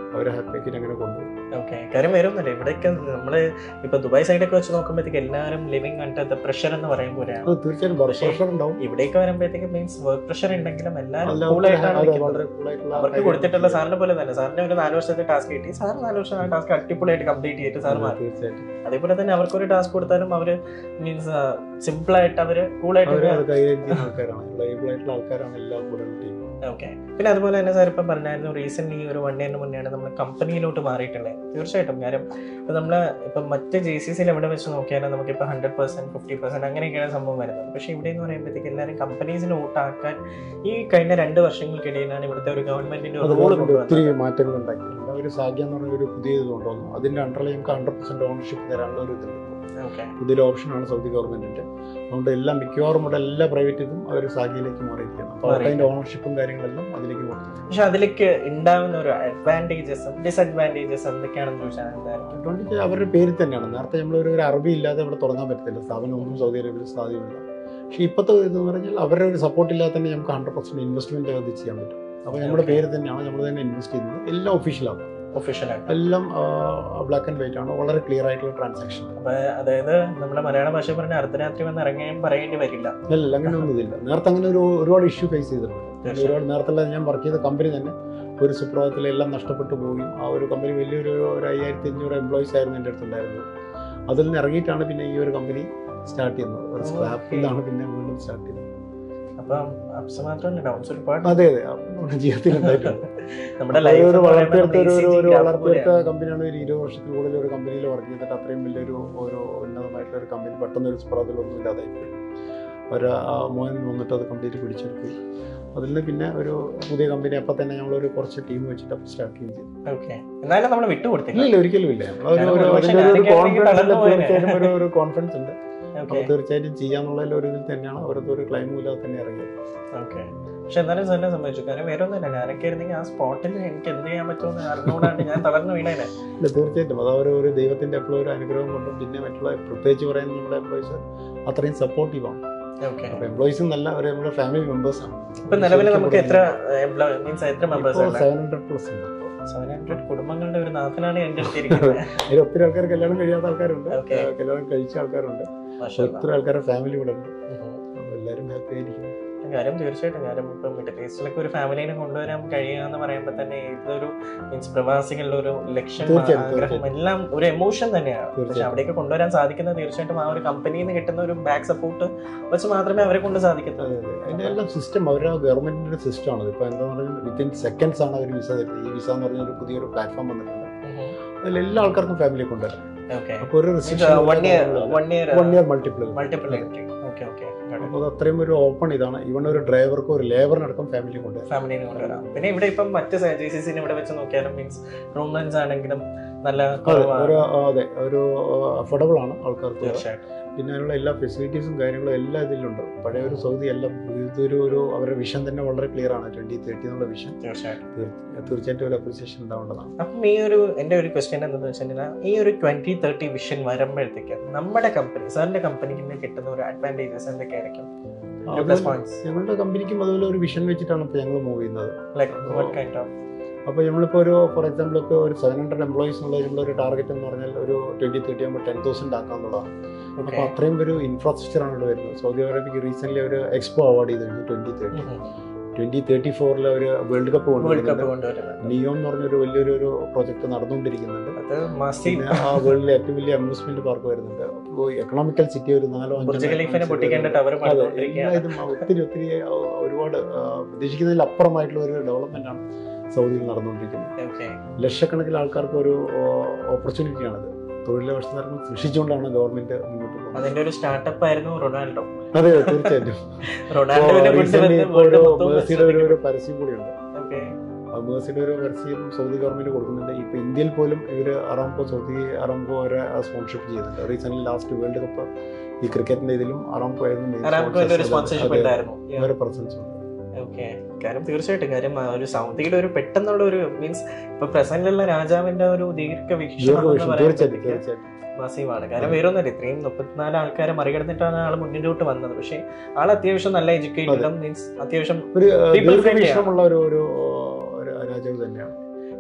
അവരെ ഹാപ്പി ആക്കിയിട്ട് അങ്ങനെ കൊണ്ടുപോകും ഓക്കെ കാര്യം വരുന്നില്ല ഇവിടെയൊക്കെ നമ്മള് ഇപ്പൊ ദുബായ് സൈഡൊക്കെ വെച്ച് നോക്കുമ്പോഴത്തേക്ക് എല്ലാവരും ലിവിങ് അണ്ടർ പ്രഷർ എന്ന് പറയുമ്പോഴാണ് അത് തീർച്ചയായും വർക്ക് പക്ഷേ- പ്രഷർ ഉണ്ടാവും ഇവിടേക്ക് വരുമ്പോഴത്തേക്ക് മീൻസ് വർക്ക് പ്രഷർ ഉണ്ടെങ്കിലും എല്ലാവരും എല്ലാവർക്കും കൂളായിട്ടാണ് അതെ, നിൽക്കുന്നത് വളരെ cool ആയിട്ടുള്ള അവർക്ക് കാര്യം. കൊടുത്തിട്ടുള്ള സാറിനെ പോലെ തന്നെ സാറിന് ഒരു നാല് വർഷത്തെ ടാസ്ക് കിട്ടി സാർ നാല് വർഷം ആ ടാസ്ക് അടിപൊളിയായിട്ട് കംപ്ലീറ്റ് ചെയ്തിട്ട് സാർ അതെ, മാറി തീർച്ചയായിട്ടും അതേപോലെ തന്നെ അവർക്ക് ഒരു ടാസ്ക് കൊടുത്താലും അവര് മീൻസ് സിമ്പിൾ ആയിട്ട് അവര് കൂളായിട്ട് അവര് അത് കൈകാര്യം ചെയ്യുന്ന ആൾക്കാരാണ് ലൈബിൾ ആയിട്ടുള്ള ആൾക്കാരാണ് എല്ലാ കൂടുതൽ ടീം ഓക്കെ പിന്നെ അതുപോലെ തന്നെ സാർ ഇപ്പം പറഞ്ഞായിരുന്നു റീസെന്റ് ഈ ഒരു വൺ ഇയറിന് മുന്നെയാണ് നമ്മൾ കമ്പനിയിലോട്ട് മാറിയിട്ടുള്ളത് തീർച്ചയായിട്ടും കാര്യം ഇപ്പം നമ്മൾ ഇപ്പം മറ്റ് ജെ സി സിയിൽ എവിടെ വെച്ച് നോക്കിയാലും നമുക്കിപ്പോൾ ഹൺഡ്രഡ് പെർസെന്റ് ഫിഫ്റ്റി പെർസെന്റ് അങ്ങനെയൊക്കെയാണ് സംഭവം വരുന്നത് പക്ഷേ ഇവിടെ എന്ന് പറയുമ്പോഴത്തേക്ക് എല്ലാവരും കമ്പനീസിന് വോട്ടാക്കാൻ ഈ കഴിഞ്ഞ രണ്ട് വർഷങ്ങൾക്കിടയിലാണ് ഇവിടുത്തെ ഒരു ഗവൺമെന്റിന്റെ ഒരു റോള് അതുകൊണ്ട് കൊണ്ടുവന്നത് ഒത്തിരി മാറ്റങ്ങൾ ഉണ്ടാക്കിയിട്ടുണ്ട് അവർ സാഗ്യ എന്ന് പറഞ്ഞ ഒരു പുതിയ ഇത് കൊണ്ടുവന്നു അതിന്റെ അണ്ടറിൽ ഞങ്ങൾക്ക് ഹൺഡ്രഡ് പെർസെന്റ് ഓണർഷിപ്പ് തരാനുള്ള ഒരു ഇതുണ്ട് ഓക്കെ പുതിയൊരു ഓപ്ഷനാണ് സൗദി ഗവൺമെന്റിന്റെ അതുകൊണ്ട് എല്ലാം മിക്കവാറും ഇവിടെ എല്ലാ പ്രൈവറ്റ് ഇതും അവർ സാഗിയിലേക്ക് മാറിയിരിക്കുകയാണ് അപ്പോൾ അവർക്ക് അതിന്റെ ഓണർഷിപ്പും കാര്യങ്ങളെല്ലാം അതിലേക്ക് കൊടുത്തു പക്ഷെ അതിലേക്ക് ഉണ്ടാവുന്ന ഒരു അഡ്വാൻറ്റേജസും ഡിസഡ്വാൻറ്റേജസും എന്തൊക്കെയാണെന്ന് ചോദിച്ചാൽ എന്തായിരിക്കും അഡ്വാൻറ്റേജ് അവരുടെ പേരിൽ തന്നെയാണ് നേരത്തെ നമ്മൾ ഒരു അറബി ഇല്ലാതെ ഇവിടെ തുടങ്ങാൻ പറ്റത്തില്ല സ്ഥാപനം ഒന്നും സൗദി അറേബ്യയിൽ സാധ്യമല്ല പക്ഷേ ഇപ്പോഴത്തെ ഇതെന്ന് പറഞ്ഞാൽ അവരുടെ ഒരു സപ്പോർട്ട് ഇല്ലാതെ തന്നെ നമുക്ക് ഹൺഡ്രഡ് പെർസെന്റ് ഇൻവെസ്റ്റ്മെന്റ് അത് ചെയ്യാൻ പറ്റും അപ്പോൾ നമ്മുടെ Okay. പേര് തന്നെയാണ് നമ്മൾ തന്നെ ഇൻവെസ്റ്റ് ചെയ്യുന്നത് എല്ലാം ഒഫീഷ്യലാണ് ഒഫീഷ്യലായിട്ട് എല്ലാം ബ്ലാക്ക് ആൻഡ് വൈറ്റ് ആണ് വളരെ ക്ലിയർ ആയിട്ടുള്ള ട്രാൻസാക്ഷൻ അപ്പൊ അതായത് നമ്മുടെ മലയാള ഭാഷ പറഞ്ഞ അർദ്ധരാത്രി വന്ന് ഇറങ്ങുകയും പറയേണ്ടി വരില്ല അല്ല അങ്ങനെ ഒന്നുമില്ല നേരത്തെ അങ്ങനെ ഒരു ഒരുപാട് ഇഷ്യൂ ഫേസ് ചെയ്തിട്ടുണ്ട് തീർച്ചയായും. ഒരുപാട് നേരത്തെ ഞാൻ വർക്ക് ചെയ്ത കമ്പനി തന്നെ ഒരു സുപ്രഭാതത്തിൽ എല്ലാം നഷ്ടപ്പെട്ടു പോവുകയും ആ ഒരു കമ്പനി വലിയൊരു ഒരു അയ്യായിരത്തി അഞ്ഞൂറ് എംപ്ലോയീസ് ആയിരുന്നു എൻ്റെ അടുത്തുണ്ടായിരുന്നത് അതിൽ നിന്ന് ഇറങ്ങിയിട്ടാണ് പിന്നെ ഈ ഒരു കമ്പനി സ്റ്റാർട്ട് ചെയ്യുന്നത് ഒരു Okay. സ്ക്രാപ്പിലാണ് പിന്നെ വീണ്ടും സ്റ്റാർട്ട് ചെയ്യുന്നത് അപ്പം അപ്സ് മാത്രമല്ല ഡൗൺസ് ഒരുപാട് അതെ അതെ അത് നമ്മുടെ ജീവിതത്തിൽ ഉണ്ടായിട്ടുണ്ട് നമ്മുടെ അത് ലൈഫ് ഒരു വളർത്തിയെടുത്ത ഒരു ഒരു ഒരു വളർത്തിയെടുത്ത കമ്പനിയാണ് ഒരു ഇരുപത് വർഷത്തിൽ കൂടുതൽ ഒരു കമ്പനിയിൽ വർക്ക് ചെയ്തിട്ട് അത്രയും വലിയൊരു ഒരു ഉന്നതമായിട്ടുള്ള ഒരു കമ്പനി പെട്ടെന്ന് ഒരു സ്പ്രതിലൊന്നും ഇല്ലാതായി പോയി ഒരു ആ മോൻ വന്നിട്ട് അത് കംപ്ലീറ്റ് പിടിച്ചെടുത്തു അതിൽ നിന്ന് പിന്നെ ഒരു പുതിയ കമ്പനി അപ്പം തന്നെ ഞങ്ങളൊരു കുറച്ച് ടീം വെച്ചിട്ട് സ്റ്റാർട്ട് ചെയ്യുകയും ചെയ്തു ഓക്കെ എന്നാലും നമ്മൾ വിട്ടുകൊടുത്തില്ല ഇല്ല ഒരിക്കലും ഇല്ല നമ്മളൊരു കാരണം ഒരു ഒരുപക്ഷെ അതിന്റെ ഒരു ഞാനൊക്കെ ആണെങ്കിൽ കോൺഫിഡൻസ് തളർന്നു പോയേനെ. തീർച്ചയായും ഒരു ഒരു കോൺഫിഡൻസ് ഉണ്ട് ഓക്കെ അപ്പോൾ തീർച്ചയായിട്ടും ചെയ്യാന്നുള്ളതിൽ ഒരു ഇതിൽ തന്നെയാണ് അവരത് ഒരു ക്ലൈമും ഇല്ലാതെ തന്നെ ഇറങ്ങിയത് ഓക്കെ പക്ഷെ എന്നാലും തന്നെ സംഭവിച്ചു കാരണം വേറെ ഒന്നുമില്ല ഞാനൊക്കെ ആയിരുന്നെങ്കിൽ ആ സ്പോട്ടിൽ എനിക്ക് എന്ത് ചെയ്യാൻ പറ്റുമെന്ന് അറിഞ്ഞുകൂടാണ്ട് ഞാൻ തളർന്നു വീണേനെ ഇല്ല തീർച്ചയായിട്ടും അത് അവർ ഒരു ദൈവത്തിന്റെ എപ്പോഴും ഒരു അനുഗ്രഹം കൊണ്ടും പിന്നെ മറ്റുള്ള പ്രത്യേകിച്ച് പറയാൻ നമ്മുടെ എംപ്ലോയീസ് അത്രയും സപ്പോർട്ടീവാണ് ഓക്കെ അപ്പോൾ എംപ്ലോയീസും നല്ല ഒരു നമ്മുടെ ഫാമിലി മെമ്പേഴ്സ് ആണ് ഇപ്പൊ നിലവിൽ നമുക്ക് എത്ര എംപ്ലോയി മീൻസ് എത്ര മെമ്പേഴ്സ് ഉണ്ട് സെവൻ ഹൺഡ്രഡ് പ്ലസ് ഉണ്ട് സെവൻ ഹൺഡ്രഡ് കുടുംബങ്ങളുടെ ഒരു നാഥനാണ് എന്റെ അടുത്തിരിക്കുന്നത് അതിൽ ഒത്തിരി ആൾക്കാർ കല്യാണം കഴിയാത്ത ആൾക്കാരുണ്ട് Okay. ഏഹ് കല്യാണം കഴിച്ച ആൾക്കാരുണ്ട് മാഷാ ഒത്തിരി ആൾക്കാരുടെ ഫാമിലി ഇവിടെ ഉണ്ട് ഉം. അപ്പോൾ എല്ലാവരും ഹാപ്പി ആയിരിക്കും കാര്യം തീർച്ചയായിട്ടും കാര്യം ഇപ്പം മിഡിൽ ഈസ്റ്റിലൊക്കെ ഒരു ഫാമിലിനെ കൊണ്ടുവരാൻ കഴിയുക എന്ന് പറയുമ്പോൾ തന്നെ ഇതൊരു മീൻസ് പ്രവാസികളുടെ ഒരു ലക്ഷ്യം തീർച്ചയായും, ആഗ്രഹം എല്ലാം ഒരു എമോഷൻ തന്നെയാണ് പക്ഷെ തീർച്ചയായും. അവിടേക്ക് കൊണ്ടുവരാൻ സാധിക്കുന്നത് തീർച്ചയായിട്ടും ആ ഒരു കമ്പനിയിൽ നിന്ന് കിട്ടുന്ന ഒരു ബാക്ക് സപ്പോർട്ട് വെച്ച് മാത്രമേ അവരെ കൊണ്ട് സാധിക്കത്തുള്ളൂ അതെ അതെ അതിന്റെ എല്ലാം സിസ്റ്റം അവരുടെ ഗവൺമെന്റിന്റെ ഒരു സിസ്റ്റമാണ് ഇപ്പോൾ എന്താ പറയുക വിത്തിൻ സെക്കൻഡ്സ് ആണ് അവർ വിസ തരുന്നത് ഈ വിസ എന്ന് പറഞ്ഞ ഒരു പുതിയൊരു പ്ലാറ്റ്ഫോം വന്നിട്ടുണ്ട് അതിൽ എല്ലാ ആൾക്കാർക്കും ഫാമിലി കൊണ്ടുവരാം ഓക്കെ അപ്പോൾ ഒരു one year one year one year multiple multiple okay okay അപ്പോൾ അത് അത്രയും ഒരു ഓപ്പൺ ഇതാണ് ഇവൺ ഒരു ഡ്രൈവർക്കും ഒരു ലേബറിനടക്കം ഫാമിലി കൊണ്ടുവരാം ഫാമിലിനെ കൊണ്ടുവരാം പിന്നെ ഇവിടെ ഇപ്പം മറ്റ് ജി സി സിനെ ഇവിടെ വെച്ച് നോക്കിയാലും മീൻസ് റൂം റെന്റ്സ് ആണെങ്കിലും നല്ല അതെ കുറവാണ് ഒരു അതെ ഒരു അഫോർഡബിൾ ആണ് ആൾക്കാർക്ക് തീർച്ചയായിട്ടും പിന്നെ അതിനുള്ള എല്ലാ ഫെസിലിറ്റീസും കാര്യങ്ങളും എല്ലാം ഇതിലുണ്ട് പഴയ ഒരു സൗദി എല്ലാം ഇതൊരു ഒരു അവരുടെ വിഷൻ തന്നെ വളരെ ക്ലിയർ ആണ് ട്വന്റി തേർട്ടി എന്നുള്ള വിഷൻ തീർച്ചയായിട്ടും തീർച്ചയായിട്ടും ഒരു അപ്രിസിയേഷൻ ഉണ്ടാവേണ്ടതാണ് അപ്പം ഈ ഒരു എൻ്റെ ഒരു ക്വസ്റ്റ്യൻ എന്താണെന്ന് വെച്ചിട്ടുണ്ടെങ്കിൽ ഈ ഒരു ട്വന്റി തേർട്ടി വിഷൻ വരുമ്പോഴത്തേക്ക് നമ്മുടെ കമ്പനി സാറിന്റെ കമ്പനിക്ക് കിട്ടുന്ന ഒരു അഡ്വാൻറ്റേജസ് എന്തൊക്കെയായിരിക്കും പ്ലസ് പോയിന്റ്സ് ഞങ്ങളുടെ കമ്പനിക്കും അതുപോലെ ഒരു വിഷൻ വെച്ചിട്ടാണ് ഇപ്പോൾ ഞങ്ങൾ മൂവ് ചെയ്യുന്നത് ലൈക്ക് വാട്ട് കൈൻഡ് ഓഫ് അപ്പോൾ നമ്മളിപ്പോൾ ഒരു ഫോർ എക്സാമ്പിൾ ഒക്കെ ഒരു സെവൻ ഹൺഡ്രഡ് എംപ്ലോയീസ് എന്നുള്ള നമ്മളൊരു ടാർഗറ്റ് എന്ന് പറഞ്ഞാൽ ഒരു ട്വന്റി തേർട്ടി ആകുമ്പോൾ ടെൻ തൗസൻഡ് ആക്കാന്നുള്ളതാണ് ഓക്കെ അപ്പോൾ അത്രയും ഒരു ഇൻഫ്രാസ്ട്രക്ചർ ആണ് ഇവിടെ വരുന്നത് സൗദി അറേബ്യക്ക് റീസെന്റ് ഒരു എക്സ്പോ അവാർഡ് ചെയ്തിട്ടുണ്ട് ട്വന്റി തേർട്ടി ട്വന്റി തേർട്ടി ഫോറിൽ ഒരു വേൾഡ് കപ്പ് വേൾഡ് കപ്പ് കൊണ്ടുവരുന്നുണ്ട് കൊണ്ടുവരുന്നത് നിയോ എന്ന് പറഞ്ഞൊരു വലിയൊരു ഒരു പ്രോജക്റ്റ് നടന്നുകൊണ്ടിരിക്കുന്നുണ്ട് അത് മസീവ് പിന്നെ ആ വേൾഡിലെ ഏറ്റവും വലിയ അമ്യൂസ്മെന്റ് പാർക്ക് വരുന്നുണ്ട് അപ്പോൾ എക്കണോമിക്കൽ സിറ്റി ഒരു നാലോ അഞ്ചോ ബുർജ് ഖലീഫിനെ nations പൊട്ടിക്കേണ്ട വരുന്നുണ്ട്. ടവർ അതെ പണിതുകൊണ്ടിരിക്കുകയാണ് എല്ലാ ഇതും ഒത്തിരി ഒത്തിരി ആ, ഒരുപാട് ആ, പ്രതീക്ഷിക്കുന്നതിൽ അപ്പുറമായിട്ടുള്ള ഒരു ഡെവലപ്മെന്റ് ആണ് സൗദിയിൽ നടന്നുകൊണ്ടിരിക്കുന്നത് ഓക്കെ ലക്ഷക്കണക്കിന് ആൾക്കാർക്ക് ഒരു ഓപ്പർച്യൂണിറ്റിയാണത് തൊഴിലവസരങ്ങൾ സൃഷ്ടിച്ചുകൊണ്ടാണ് ഗവൺമെന്റ് മുന്നോട്ട് പോകുന്നത് അതിന്റെ ഒരു സ്റ്റാർട്ടപ്പ് ആയിരുന്നു റൊണാൾഡോ അതെ തീർച്ചയായിട്ടും റൊണാൾഡോവിനെ റീസെന്റ് കൊണ്ടുവന്ന് ഇപ്പോൾ ഒരു വേൾഡ് മൊത്തം മേഴ്സിയുടെ ഒരു ഒരു പരസ്യം കൂടിയുണ്ട് ഓക്കെ ആ മേഴ്സിയുടെ ഒരു പരസ്യം സൗദി ഗവൺമെന്റ് കൊടുക്കുന്നുണ്ട് ഇപ്പൊ ഇന്ത്യയിൽ പോലും ഇവര് അറാംകോ സൗദി അറാംകോ വരെ സ്പോൺഷിപ്പ് ചെയ്യുന്നുണ്ട് റീസെന്റ് ലാസ്റ്റ് വേൾഡ് കപ്പ് ഈ ക്രിക്കറ്റിന്റെ ഇതിലും അറാംകോ ആയിരുന്നു main അറാംകോന്റെ ഒരു sponsors. സ്പോൺസർഷിപ്പ് അതെ, ഉണ്ടായിരുന്നു അവരെ പ്രസൻസ് ഉണ്ട് ഓക്കെ കാര്യം തീർച്ചയായിട്ടും കാര്യം ആ ഒരു സൗദിയുടെ ഒരു പെട്ടെന്നുള്ള ഒരു മീൻസ് ഇപ്പൊ പ്രസന്റിലുള്ള രാജാവിന്റെ ഒരു ദീർഘവീക്ഷണം എന്ന് ദീർഘവീക്ഷണം തീർച്ചയായിട്ടും പറയുമ്പോഴത്തേക്ക് തീർച്ചയായിട്ടും മാസീവാണ് കാര്യം വേറൊന്നുമില്ല ഇത്രയും മുപ്പത്തിനാല് ആൾക്കാരെ മറികടന്നിട്ടാണ് ആൾ മുന്നിലോട്ട് വന്നത് പക്ഷേ ആൾ അത്യാവശ്യം നല്ല എഡ്യൂക്കേറ്റഡും മീൻസ് അത്യാവശ്യം ഒരു ആ, People friendly ദീർഘവീക്ഷണമുള്ള ഒരു ഒരു ഒരു രാജാവ് തന്നെയാണ്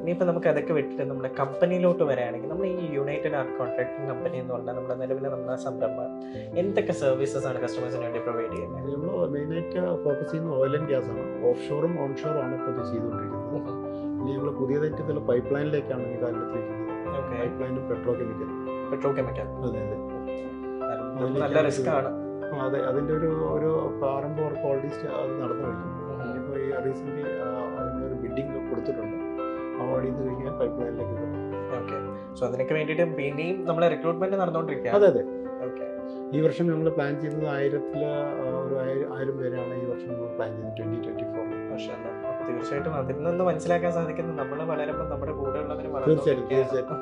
ഇനിയിപ്പോൾ നമുക്ക് അതൊക്കെ വിട്ടിട്ട് നമ്മുടെ കമ്പനിയിലോട്ട് വരികയാണെങ്കിൽ നമ്മൾ ഈ യുണൈറ്റഡ് ആർട്ട് കോൺട്രാക്ടിങ് കമ്പനി എന്ന് പറഞ്ഞാൽ നമ്മുടെ നിലവിലെ നമ്മുടെ സംരംഭം എന്തൊക്കെ സർവീസസ് ആണ് കസ്റ്റമേഴ്സിന് വേണ്ടി പ്രൊവൈഡ് ചെയ്യുന്നത് നമ്മൾ മെയിനായിട്ട് ഫോക്കസ് ചെയ്യുന്ന ഓയിൽ ആൻഡ് ഗ്യാസ് ആണ് ഓഫ് ഷോറും ഓൺ ഷോറും ആണ് ഇപ്പോൾ ഇത് ചെയ്തുകൊണ്ടിരിക്കുന്നത് ഇനി ഞങ്ങൾ പുതിയതായിട്ട് ഇതിൽ പൈപ്പ് ലൈനിലേക്കാണ് ഈ കാലത്തിരിക്കുന്നത് ഓക്കെ പൈപ്പ് ലൈനും പെട്രോ കെമിക്കൽ പെട്രോൾ കെമിക്കൽ അതെ അതെ നല്ല റിസ്ക് ആണ് ആ, അതെ അതിൻ്റെ ഒരു ഒരു പ്രാരംഭ വർക്ക് ഓൾറെഡി അത് നടന്നു കഴിഞ്ഞു ഇനിയിപ്പോൾ ഈ റീസെൻ്റ്ലി അതിനൊരു ബിഡിങ് കൊടുത്തിട്ടുണ്ട് അവാർഡ് ചെയ്ത് കഴിഞ്ഞാൽ പൈപ്പ് ലൈനിലേക്ക് പോകും ഓക്കെ സോ അതിനൊക്കെ വേണ്ടിയിട്ട് ഇനിയും നമ്മളെ റിക്രൂട്ട്മെന്റ് നടന്നുകൊണ്ടിരിക്കുകയാണ് അതെ അതെ ഓക്കെ ഈ വർഷം ഞങ്ങൾ പ്ലാൻ ചെയ്യുന്നത് ആയിരത്തിൽ ഒരു ആയിരം ആയിരം പേരാണ് ഈ വർഷം നമ്മൾ പ്ലാൻ ചെയ്യുന്നത് ട്വൻറ്റി ട്വൻറ്റി ഫോർ തീർച്ചയായിട്ടും അതിൽ നിന്ന് മനസ്സിലാക്കാൻ സാധിക്കുന്നത് നമ്മൾ വളരുമ്പോൾ നമ്മുടെ കൂടെയുള്ളവർ തീർച്ചയായിട്ടും തീർച്ചയായിട്ടും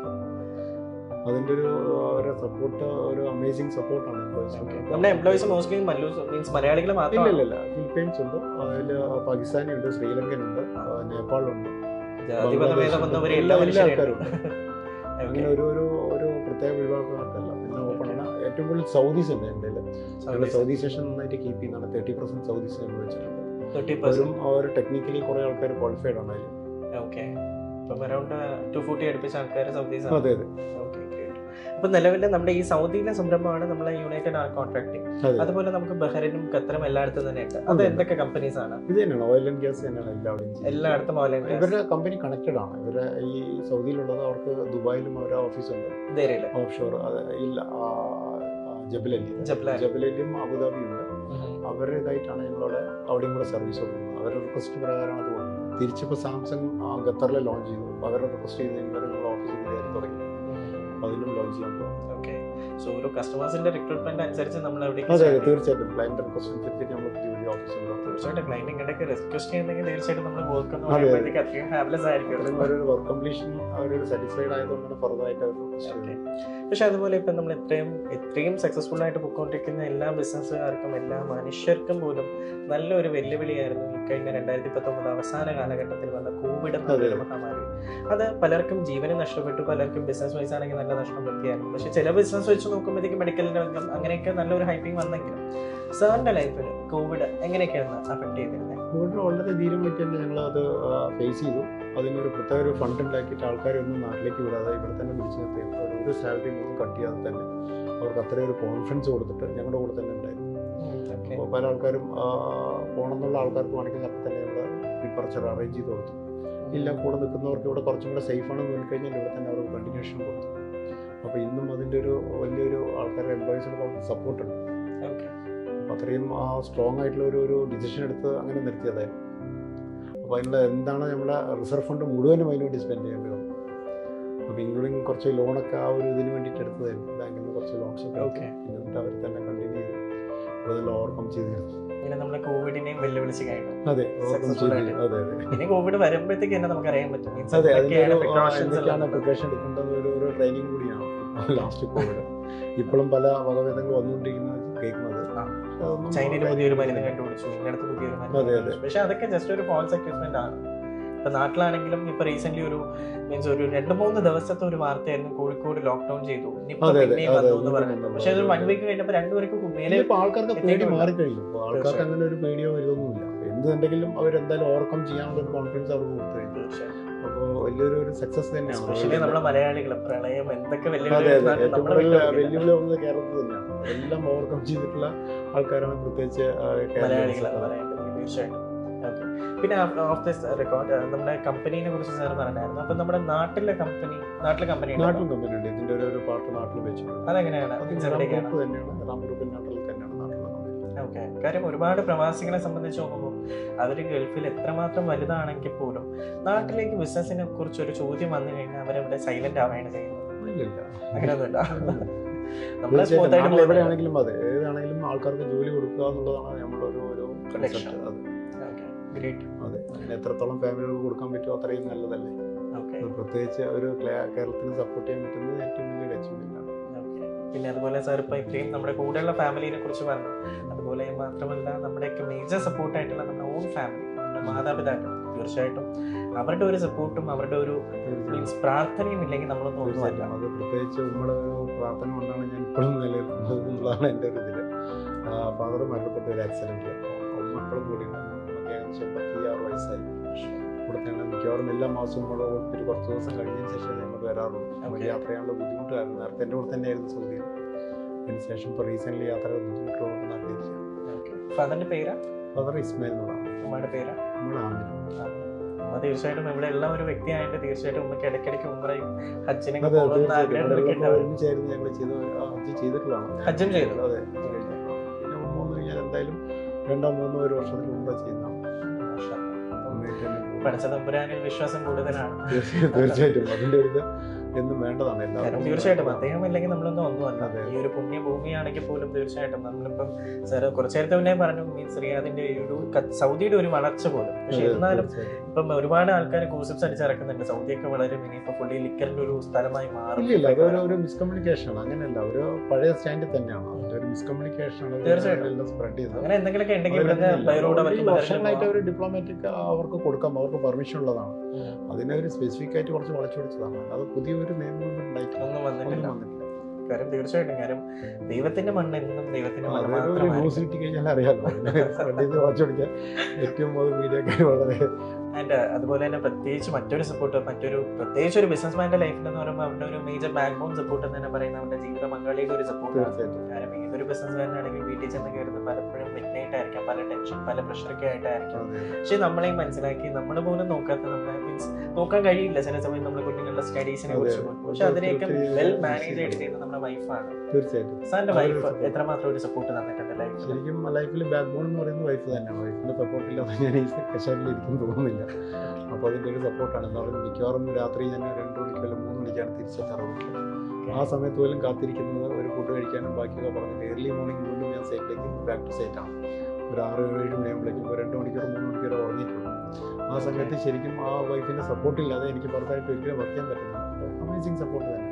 അതിൻ്റെ ഒരു ഒരു സപ്പോർട്ട് ഒരു അമേസിങ് സപ്പോർട്ടാണ് നമ്മുടെ എംപ്ലോയീസ് മോസ്റ്റ്ലി മല്ലൂസ് മീൻസ് മലയാളികൾ ഇല്ല മാത്രമല്ല ഇല്ല ഇല്ല ഫിലിപ്പൈൻസ് ഉണ്ട് അതിൽ പാകിസ്ഥാനി ഉണ്ട് ശ്രീലങ്കൻ ഉണ്ട് നേപ്പാളുണ്ട് ജാതിപതഭേദം വന്നവര് എല്ലാ എല്ലാ എല്ലാ മനുഷ്യരും ആൾക്കാരും അങ്ങനെ ഒരു ഒരു ഒരു പ്രത്യേക വിഭാഗക്കാർക്കല്ല പിന്നെ ഓപ്പൺ ആണ് ഏറ്റവും കൂടുതൽ സൗദീസ് ഉണ്ട് എൻ്റെ ഞങ്ങൾ സൗദി സെഷൻ നന്നായിട്ട് കീപ്പ് ചെയ്യുന്നതാണ് തേർട്ടി പെർസെന്റ് സൗദീസ് ഞങ്ങൾ വെച്ചിട്ടുണ്ട് തേർട്ടി അവരും പെർസെന്റ് അവർ ടെക്നിക്കലി കുറെ ആൾക്കാർ ക്വാളിഫൈഡ് ആണ് അതിൽ ഓക്കെ അപ്പം അറൗണ്ട് ടു ഫോർട്ടി അടുപ്പിച്ച ആൾക്കാർ സൗദീസ് അതെ അതെ ഓക്കെ അപ്പൊ നിലവിൽ നമ്മുടെ ഈ സൗദിയിലെ സംരംഭമാണ് നമ്മളെ യുണൈറ്റഡ് ആർ കോൺട്രാക്ടിങ് അതെ അതുപോലെ നമുക്ക് ബഹ്റൈനും ഖത്തറും എല്ലായിടത്തും തന്നെ ഉണ്ട് അത് അതെ. എന്തൊക്കെ കമ്പനീസ് ആണ് ഇത് തന്നെയാണ് ഓയിൽ ആൻഡ് ഗ്യാസ് തന്നെയാണ് എല്ലാവരുടെയും ചെയ്യുന്നത്. എല്ലായിടത്തും ഓയിൽ ആൻഡ് ഗ്യാസ് ഇവരുടെ കമ്പനി കണക്റ്റഡ് ആണ് ഇവരെ ഈ സൗദിയിലുള്ളത് അവർക്ക് ദുബായിലും അവരുടെ ഓഫീസ് ഉണ്ട് ധൈര്യമില്ല ഓഫ് ഷോർ ഇല്ല ആ, ആ, ജബലലി ജബ്ലാൻ ജബലലിയും അബുദാബിയും ഉണ്ട് അവരുടെ ഇതായിട്ടാണ് ഞങ്ങളവിടെ അവിടെയും കൂടെ സർവീസ് കൊടുക്കുന്നത് അവരുടെ റിക്വസ്റ്റ് പ്രകാരമാണ് അത് കൊടുക്കുന്നത് തിരിച്ചിപ്പോൾ സാംസങ് ആ, ഖത്തറിൽ ലോഞ്ച് ചെയ്തു അപ്പോൾ അവരുടെ റിക്വസ്റ്റ് ചെയ്ത് ഞങ്ങൾ ഞങ്ങളുടെ ഓഫീസിൽ കയറി തുടങ്ങി അപ്പോൾ അതിലും ലോഞ്ച് ചെയ്യാൻ പോകും ഓക്കെ സോ ഓരോ കസ്റ്റമേഴ്സിന്റെ റിക്രൂട്ട്മെന്റ് അനുസരിച്ച് നമ്മൾ അതെ അതെ എവിടേക്ക് തീർച്ചയായിട്ടും ക്ലയൻറ്റ് റിക്വസ്റ്റ് അനുസരിച്ച് നമ്മൾ പുതിയ പുതിയ ഓഫീസുകൾ തീർച്ചയായിട്ടും ക്ലൈൻറ്റ് ഇടയ്ക്ക് റിക്വസ്റ്റ് ചെയ്യുന്നെങ്കിൽ തീർച്ചയായിട്ടും നമ്മൾ വർക്ക് എന്ന് അതെ, അതെ. പറയുമ്പോഴത്തേക്ക് അത്രയും ഫാബുലസ് ആയിരിക്കും അത്രയും ഒരു വർക്ക് കംപ്ലീഷൻ അവരൊരു സാറ്റിസ്ഫൈഡ് ആയതുകൊണ്ടാണ് ഫർദറായിട്ട് അവർ റിക്വസ്റ്റ് ഓക്കെ ചെയ്തത് പക്ഷെ അതുപോലെ ഇപ്പം നമ്മൾ ഇത്രയും ഇത്രയും സക്സസ്ഫുൾ ആയിട്ട് പൊയ്ക്കൊണ്ടിരിക്കുന്ന എല്ലാ ബിസിനസ്സുകാർക്കും എല്ലാ മനുഷ്യർക്കും പോലും നല്ലൊരു വെല്ലുവിളിയായിരുന്നു ഈ കഴിഞ്ഞ രണ്ടായിരത്തി പത്തൊമ്പത് അവസാന കാലഘട്ടത്തിൽ വന്ന കോവിഡ് എന്ന അതെ. ഒരു മഹാമാരി അത് പലർക്കും ജീവന് നഷ്ടപ്പെട്ടു പലർക്കും ബിസിനസ് വൈസ് ആണെങ്കിൽ നല്ല നഷ്ടം പറ്റിയായിരുന്നു പക്ഷെ ചില ബിസിനസ് വെച്ച് നോക്കുമ്പോഴത്തേക്ക് മെഡിക്കൽ രംഗം അങ്ങനെയൊക്കെ നല്ലൊരു ഹൈപ്പിംഗ് വന്നെങ്കിലും സാറിന്റെ ലൈഫിൽ കോവിഡ് എങ്ങനെയൊക്കെയാണ് അഫക്ട് ചെയ്തിരുന്നത് കോവിഡ് വളരെ ധീരമായിട്ട് തന്നെ ഞങ്ങൾ അത് ഫേസ് ചെയ്തു അതിനൊരു പ്രത്യേക ഒരു ഫണ്ട് ഉണ്ടാക്കിയിട്ട് ആൾക്കാരെ ഒന്നും നാട്ടിലേക്ക് വിടാതെ ഇവിടെ തന്നെ പിടിച്ചു നിർത്തി അവർ ഒരു സാലറി ഒന്നും കട്ട് ചെയ്യാതെ തന്നെ അവർക്ക് അത്രയും ഒരു കോൺഫിഡൻസ് കൊടുത്തിട്ട് ഞങ്ങളുടെ കൂടെ തന്നെ ഉണ്ടായിരുന്നു ഓക്കെ അപ്പോൾ പല ആൾക്കാരും ആ, പോകണമെന്നുള്ള ആൾക്കാർക്ക് വേണമെങ്കിൽ അപ്പം തന്നെ ഇവിടെ ഡിപ്പർച്ചർ അറേഞ്ച് ചെയ്ത് കൊടുത്തു ഇല്ല കൂടെ നിൽക്കുന്നവർക്ക് ഇവിടെ കുറച്ചും കൂടെ സേഫ് ആണെന്ന് നോക്കിക്കഴിഞ്ഞാൽ ഇവിടെ തന്നെ അവർക്ക് കണ്ടിന്യൂഷൻ കൊടുത്തു അപ്പോൾ ഇന്നും അതിൻ്റെ ഒരു വലിയൊരു ആൾക്കാരുടെ എംപ്ലോയീസിന് സപ്പോർട്ട് ഉണ്ട് ഓക്കെ അപ്പോൾ അത്രയും ആ സ്ട്രോങ് ആയിട്ടുള്ള ഒരു ഒരു ഡിസിഷൻ എടുത്ത് അങ്ങനെ നിർത്തിയതായിരുന്നു അപ്പോൾ അതിനുള്ള എന്താണ് നമ്മുടെ റിസർവ് ഫണ്ട് മുഴുവനും അതിന് വേണ്ടി സ്പെൻഡ് ചെയ്യേണ്ടി വന്നു അപ്പോൾ ഇൻക്ലൂഡിങ് കുറച്ച് ലോണൊക്കെ ആ ഒരു ഇതിന് വേണ്ടിയിട്ട് എടുത്തതായിരുന്നു ബാങ്കിൽ നിന്ന് കുറച്ച് ലോൺസ് ഒക്കെ എടുത്ത് Okay. എന്നിട്ട് അവർ തന്നെ കണ്ടിന്യൂ ചെയ്തു അപ്പോൾ അതെല്ലാം ഓവർകം ചെയ്തിരുന്നു ഇങ്ങനെ നമ്മളെ കോവിഡിനെയും വെല്ലുവിളിച്ച് കഴിഞ്ഞു അതെ ഓവർകം Successful ചെയ്തിരുന്നു അതെ അതെ ഇനി കോവിഡ് വരുമ്പോഴത്തേക്ക് തന്നെ നമുക്ക് അറിയാൻ പറ്റും Means അതെ അതിൻ്റെ എന്തൊക്കെയാണ് ഒരു ആ, precautions എന്തൊക്കെയാണ് ഉള്ളത്. പ്രിപ്പറേഷൻ എടുക്കേണ്ടത് ഒരു ഒരു ട്രെയിനിങ് കൂടിയാണ് ലാസ്റ്റ് കോവിഡ് ഇപ്പോഴും പല വകഭേദങ്ങൾ വന്നുകൊണ്ടിരിക്കുന്നത് കേൾക്കുന്നത് ആ. അതൊന്നും ചൈനയിൽ പുതിയൊരു മരുന്ന് കണ്ടുപിടിച്ചു ഇങ്ങനത്തെ പുതിയൊരു മരുന്ന് അതെ, അതെ. കണ്ടുപിടിച്ചു. പക്ഷെ അതൊക്കെ ജസ്റ്റ് ഒരു ഫോൾസ് അക്യൂസ്മെന്റ് ആണ് ഇപ്പൊ നാട്ടിലാണെങ്കിലും ഇപ്പൊ റീസെന്റ് ഒരു മീൻസ് ഒരു രണ്ട് മൂന്ന് ദിവസത്തെ ഒരു വാർത്തയായിരുന്നു കോഴിക്കോട് ലോക്ക്ഡൌൺ ചെയ്തു നിപ്പ അതെ, അതെ, പിന്നെയും അതെ, വന്നു എന്ന് നിപ്പ പറഞ്ഞു വന്നു. പക്ഷെ ഒരു വൺ വീക്ക് കഴിഞ്ഞപ്പോ രണ്ടുപേർക്ക് മേലെ ഇപ്പൊ ആൾക്കാർക്ക് പേടി എത്തിയിട്ടുമില്ല. മാറിക്കഴിഞ്ഞു അപ്പൊ ആൾക്കാർക്ക് അങ്ങനെ ഒരു പേടിയോ ഇതൊന്നുമില്ല എന്തുണ്ടെങ്കിലും അവരെന്തായാലും ഓവർകം ചെയ്യാനുള്ള ഒരു കോൺഫിഡൻസ് അവർക്ക് കൊടുത്തു കഴിഞ്ഞു അപ്പോൾ വലിയൊരു ഒരു സക്സസ് തന്നെയാണ് എസ്പെഷ്യലി നമ്മളെ മലയാളികൾ പ്രളയം എന്തൊക്കെ അതെ വെല്ലുവിളി അതെ വരുന്നാലും ഏറ്റവും നമ്മളെ കൂടുതൽ വിട്ടുകൊടുക്കില്ല. വെല്ലുവിളി വന്നത് കേരളത്തിൽ തന്നെയാണ് എല്ലാം ഓവർകം ചെയ്തിട്ടുള്ള ആൾക്കാരാണ് പ്രത്യേകിച്ച് ആ, മലയാളികൾ കേരളത്തിൽ. പറയാൻ പറ്റും തീർച്ചയായിട്ടും ഓക്കെ പിന്നെ ഓഫ് ദിസ് റെക്കോർഡ് നമ്മുടെ കമ്പനീനെ കുറിച്ച് സാർ പറഞ്ഞായിരുന്നു അപ്പൊ നമ്മുടെ നാട്ടിലെ കമ്പനി നാട്ടിലെ കമ്പനി നാട്ടിലും കമ്പനി ഉണ്ട് ഇതിന്റെ ഒരു ഒരു പാർട്ട് നാട്ടിൽ വെച്ചിട്ടുണ്ട് അതെങ്ങനെയാണ് അത് Means റാം എവിടേക്കാണ് ഗ്രൂപ്പ് തന്നെയാണ് റാം ഗ്രൂപ്പിന്റെ നാട്ടിൽ തന്നെയാണ് നാട്ടിലുള്ള കമ്പനി ഓക്കെ കാര്യം ഒരുപാട് പ്രവാസികളെ സംബന്ധിച്ച് നോക്കുമ്പോൾ അവർ ഗൾഫിൽ എത്രമാത്രം വലുതാണെങ്കിൽ പോലും നാട്ടിലേക്ക് ബിസിനസിനെ കുറിച്ച് ഒരു ചോദ്യം വന്നു കഴിഞ്ഞാൽ അവരവിടെ സൈലന്റ് ആവുകയാണ് ചെയ്യുന്നത് ഇല്ലില്ല അങ്ങനെയൊന്നുമില്ല നമ്മളെ തീർച്ചയായിട്ടും സ്മൂത്ത് ആയിട്ട് നാട്ടിൽ പോകുന്നത് എവിടെയാണെങ്കിലും അതെ ഏതാണെങ്കിലും ആൾക്കാർക്ക് ജോലി കൊടുക്കുക എന്നുള്ളതാണ് നമ്മുടെ ഒരു ഒരു Connection. concept. അതെ ഗ്രേറ്റ് അതെ അതിന് എത്രത്തോളം ഫാമിലികൾക്ക് കൊടുക്കാൻ പറ്റുമോ അത്രയും നല്ലതല്ലേ ഓക്കെ അത് പ്രത്യേകിച്ച് ഒരു ക്ലേ- കേരളത്തിന് സപ്പോർട്ട് ചെയ്യാൻ പറ്റുന്നത് ഏറ്റവും വലിയൊരു അച്ചീവ്മെന്റ് ആണ് ഓക്കെ. പിന്നെ അതുപോലെ സാർ ഇപ്പൊ ഇത്രയും നമ്മുടെ കൂടെയുള്ള ഫാമിലിനെ കുറിച്ച് പറഞ്ഞു അതുപോലെ മാത്രമല്ല നമ്മുടെയൊക്കെ മേജർ സപ്പോർട്ടായിട്ടുള്ള നമ്മുടെ ഓൺ ഫാമിലി നമ്മുടെ മാതാപിതാക്കൾ തീർച്ചയായിട്ടും അവരുടെ ഒരു സപ്പോർട്ടും അവരുടെ ഒരു മീൻസ് പ്രാർത്ഥനയും ഇല്ലെങ്കിൽ നമ്മളൊന്നും ഒന്നുമല്ല തീർച്ചയായിട്ടും അത് പ്രത്യേകിച്ച് നമ്മുടെ ഒരു പ്രാർത്ഥന കൊണ്ടാണ് ഞാൻ ഇപ്പോഴും നിലനിൽക്കുന്നത് എന്നുള്ളതാണ് എൻ്റെ ഒരു ഇതിൽ ഫാദർ മരണപ്പെട്ട ഒരു ആക്സിഡന്റിൽ ഉമ്മ ഇപ്പോഴും കൂടി ഉണ്ടായിരുന്നു നമുക്ക് ഏകദേശം എൺപത്തി ആറ് വയസ്സായി ഇവിടുത്തെ ഞങ്ങൾ മിക്കവാറും എല്ലാ മാസവും നമ്മൾ ഒരു കുറച്ച് ദിവസം കഴിഞ്ഞതിന് ശേഷം ഞങ്ങൾ വരാറുള്ളൂ നമുക്ക് Okay. യാത്ര ചെയ്യാനുള്ള ബുദ്ധിമുട്ട് കാരണം നേരത്തെ എൻ്റെ കൂടെ തന്നെയായിരുന്നു സൗദിയിൽ അതിന് ശേഷം ഇപ്പോൾ റീസെൻ്റ്ലി യാത്രയുടെ ബുദ്ധിമുട്ടുള്ളതുകൊണ്ട് നാട്ടിലിരിക്കുക ഫാദറിന്റെ പേരാ ഫാദർ ഇസ്മായിൽ എന്നുള്ളതാണ് ഉമ്മയുടെ പേരാ നമ്മൾ ആമിന ഉമ്മ തീർച്ചയായിട്ടും ഇവിടെ ഉള്ള ഒരു വ്യക്തിയായിട്ട് തീർച്ചയായിട്ടും ഉമ്മക്ക് ഇടയ്ക്കിടയ്ക്ക് ഉമ്രയും ഹജ്ജിനെ അതെ പോകുന്ന തീർച്ചയായിട്ടും ആഗ്രഹം ഇവിടെ ഒക്കെ ഉള്ളപ്പോൾ ഉണ്ടാവും ഒരുമിച്ചായിരുന്നു ഞങ്ങൾ ചെയ്ത് ആ, ഹജ്ജ് ചെയ്തിട്ടുള്ളതാണ് ഹജ്ജും ചെയ്തു അതെ ഹജ്ജ് കഴിഞ്ഞിട്ടുള്ളതാണ്. പിന്നെ ഉമ്മ വന്നു കഴിഞ്ഞാൽ എന്തായാലും രണ്ടോ മൂന്നോ ഒരു വർഷത്തിൽ ഉമ്ര ചെയ്യുന്നതാണ് മാഷാ. നന്നായിട്ട് തന്നെ പോകുന്നു. പഠിച്ച തമ്പുരാനിൽ വിശ്വാസം കൂടുതലാണ് തീർച്ചയായും തീർച്ചയായിട്ടും അതിന്റെ ഒരു ഇത് എന്നും വേണ്ടതാണ് കാരണം എല്ലാവർക്കും തീർച്ചയായിട്ടും അദ്ദേഹം ഇല്ലെങ്കിൽ നമ്മളൊന്നും ഒന്നുമല്ല അതെ. ഈ ഒരു പുണ്യഭൂമിയാണെങ്കിൽ പോലും തീർച്ചയായിട്ടും നമ്മളിപ്പം സാർ കുറച്ചു നേരത്തെ മുന്നേ പറഞ്ഞു മീൻസ് റിയാദിന്റെ ഈ ഒരു ക- സൗദിയുടെ ഒരു വളർച്ച പോലും പക്ഷെ അതെ, എന്നാലും തീർച്ചയായും. ഇപ്പം ഒരുപാട് ആൾക്കാർ കോഴ്സപ്സ് അടിച്ചിറക്കുന്നുണ്ട് സൗദിയൊക്കെ വളരെ ഇനി ഇപ്പൊ ഫുള്ളി ലിക്കറിന്റെ ഒരു സ്ഥലമായി മാറും ഇല്ല ഇല്ല അതൊരു ഒരു മിസ്കമ്മ്യൂണിക്കേഷൻ ആണ് അങ്ങനെയല്ല ഒരു പഴയ സ്റ്റാൻഡിൽ തന്നെയാണ് അതിന്റെ ഒരു മിസ്കമ്മ്യൂണിക്കേഷൻ ആണ് തീർച്ചയായിട്ടും. എല്ലാം സ്പ്രെഡ് ചെയ്തത് അങ്ങനെ എന്തെങ്കിലുമൊക്കെ ഉണ്ടെങ്കിൽ ഇവിടുന്ന് അവരൊന്നും ഇല്ല. ബൈറോഡ് Already വർഷങ്ങളായിട്ട് ഒരു ഡിപ്ലോമാറ്റിക് അവർക്ക് കൊടുക്കാം അവർക്ക് പെർമിഷൻ ഉള്ളതാണ് അതിനെ ഒരു സ്പെസിഫിക് ആയിട്ട് കുറച്ച് വളച്ചു പിടിച്ചതാണ് അത് പുതിയൊരു നിയമം ഉണ്ടായിട്ടില്ല ഒന്നും വന്നിട്ടില്ല ഒന്നും വന്നിട്ടില്ല കാര്യം തീർച്ചയായിട്ടും കാര്യം ദൈവത്തിന്റെ മണ്ണ് എന്നും ദൈവത്തിന്റെ മണ്ണ് അതൊരു ഒരു മാത്രമാണ് ന്യൂസ് കിട്ടി കഴിഞ്ഞാൽ അറിയാമല്ലോ സ്പ്രെഡ് ചെയ്ത് വളച്ചു പിടിക്കാൻ ഏറ്റവും കൂടുതൽ മീഡിയ വളരെ ആൻഡ് അതുപോലെ തന്നെ പ്രത്യേകിച്ച് മറ്റൊരു സപ്പോർട്ട് മറ്റൊരു പ്രത്യേകിച്ച് ഒരു ബിസിനസ്മാന്റെ ലൈഫിൽ എന്ന് പറയുമ്പോൾ അവരുടെ ഒരു മേജർ ബാക്ക് ബോൺ സപ്പോർട്ട് എന്ന് തന്നെ പറയുന്നത് അവരുടെ ജീവിത പങ്കാളിയുടെ ഒരു സപ്പോർട്ട് തീർച്ചയായിട്ടും കാരണം ഏതൊരു ബിസിനസ്മാനാണെങ്കിൽ വീട്ടിൽ ചെന്ന് കയറുന്നത് പലപ്പോഴും മിഡ്നൈറ്റ് ആയിരിക്കാം പല ടെൻഷൻ പല പ്രഷറൊക്കെ ആയിട്ടായിരിക്കും അതെ. പക്ഷെ നമ്മളെയും മനസ്സിലാക്കി നമ്മൾ പോലും നോക്കാത്ത നമ്മളെ മീൻസ് നോക്കാൻ കഴിയില്ല ചില സമയം നമ്മുടെ കുഞ്ഞുങ്ങളുടെ സ്റ്റഡീസിനെ അതെ. കുറിച്ച് പോലും പക്ഷെ അതിനെയൊക്കെ ഒത്തിരി വെൽ busy മാനേജ് ആയിട്ട് ആണ്. ചെയ്യുന്നത് നമ്മുടെ വൈഫാണ് തീർച്ചയായിട്ടും സാറിന്റെ അതൊരു വൈഫ് support. എത്രമാത്രം ഒരു സപ്പോർട്ട് തന്നിട്ടുണ്ട് ലൈഫിൽ ശരിക്കും ലൈഫിൽ ബാക്ക് ബോൺ എന്ന് പറയുന്നത് വൈഫ് തന്നെയാണ് വൈഫിന്റെ സപ്പോർട്ട് ഇല്ലാതെ ഞാൻ ഈ കഷാരിൽ ഇരിക്കും തോന്നുന്നില്ല അപ്പോൾ അതിന്റെ ഒരു സപ്പോർട്ടാണ് എന്താ പറയുക മിക്കവാറും രാത്രി ഞാൻ രണ്ട് മണിക്ക് അല്ലെങ്കിൽ മൂന്ന് മണിക്കാണ് തിരിച്ചെത്താറുള്ളത് ആ സമയത്ത് പോലും കാത്തിരിക്കുന്നത് ഒരു ഫുഡ് കഴിക്കാനും ബാക്കിയൊക്കെ പറഞ്ഞിട്ട് ഏർലി മോർണിംഗ് വീണ്ടും ഞാൻ സൈറ്റിലേക്ക് ബാക്ക് ടു സൈറ്റ് ആണ് ഒരു ആറ് ഏഴ് മണിയാകുമ്പോഴേക്കും ഒരു രണ്ട് മണിക്കൂർ മൂന്ന് മണിക്കൂർ ഉറങ്ങിയിട്ടുള്ളൂ ആ സമയത്ത് ശരിക്കും ആ വൈഫിന്റെ സപ്പോർട്ട് ഇല്ലാതെ എനിക്ക് പുറത്തായിട്ട് ഒരിക്കലും വർക്ക് ചെയ്യാൻ പറ്റുന്നില്ല അമേസിങ് സപ്പോർട്ട് തന്നെ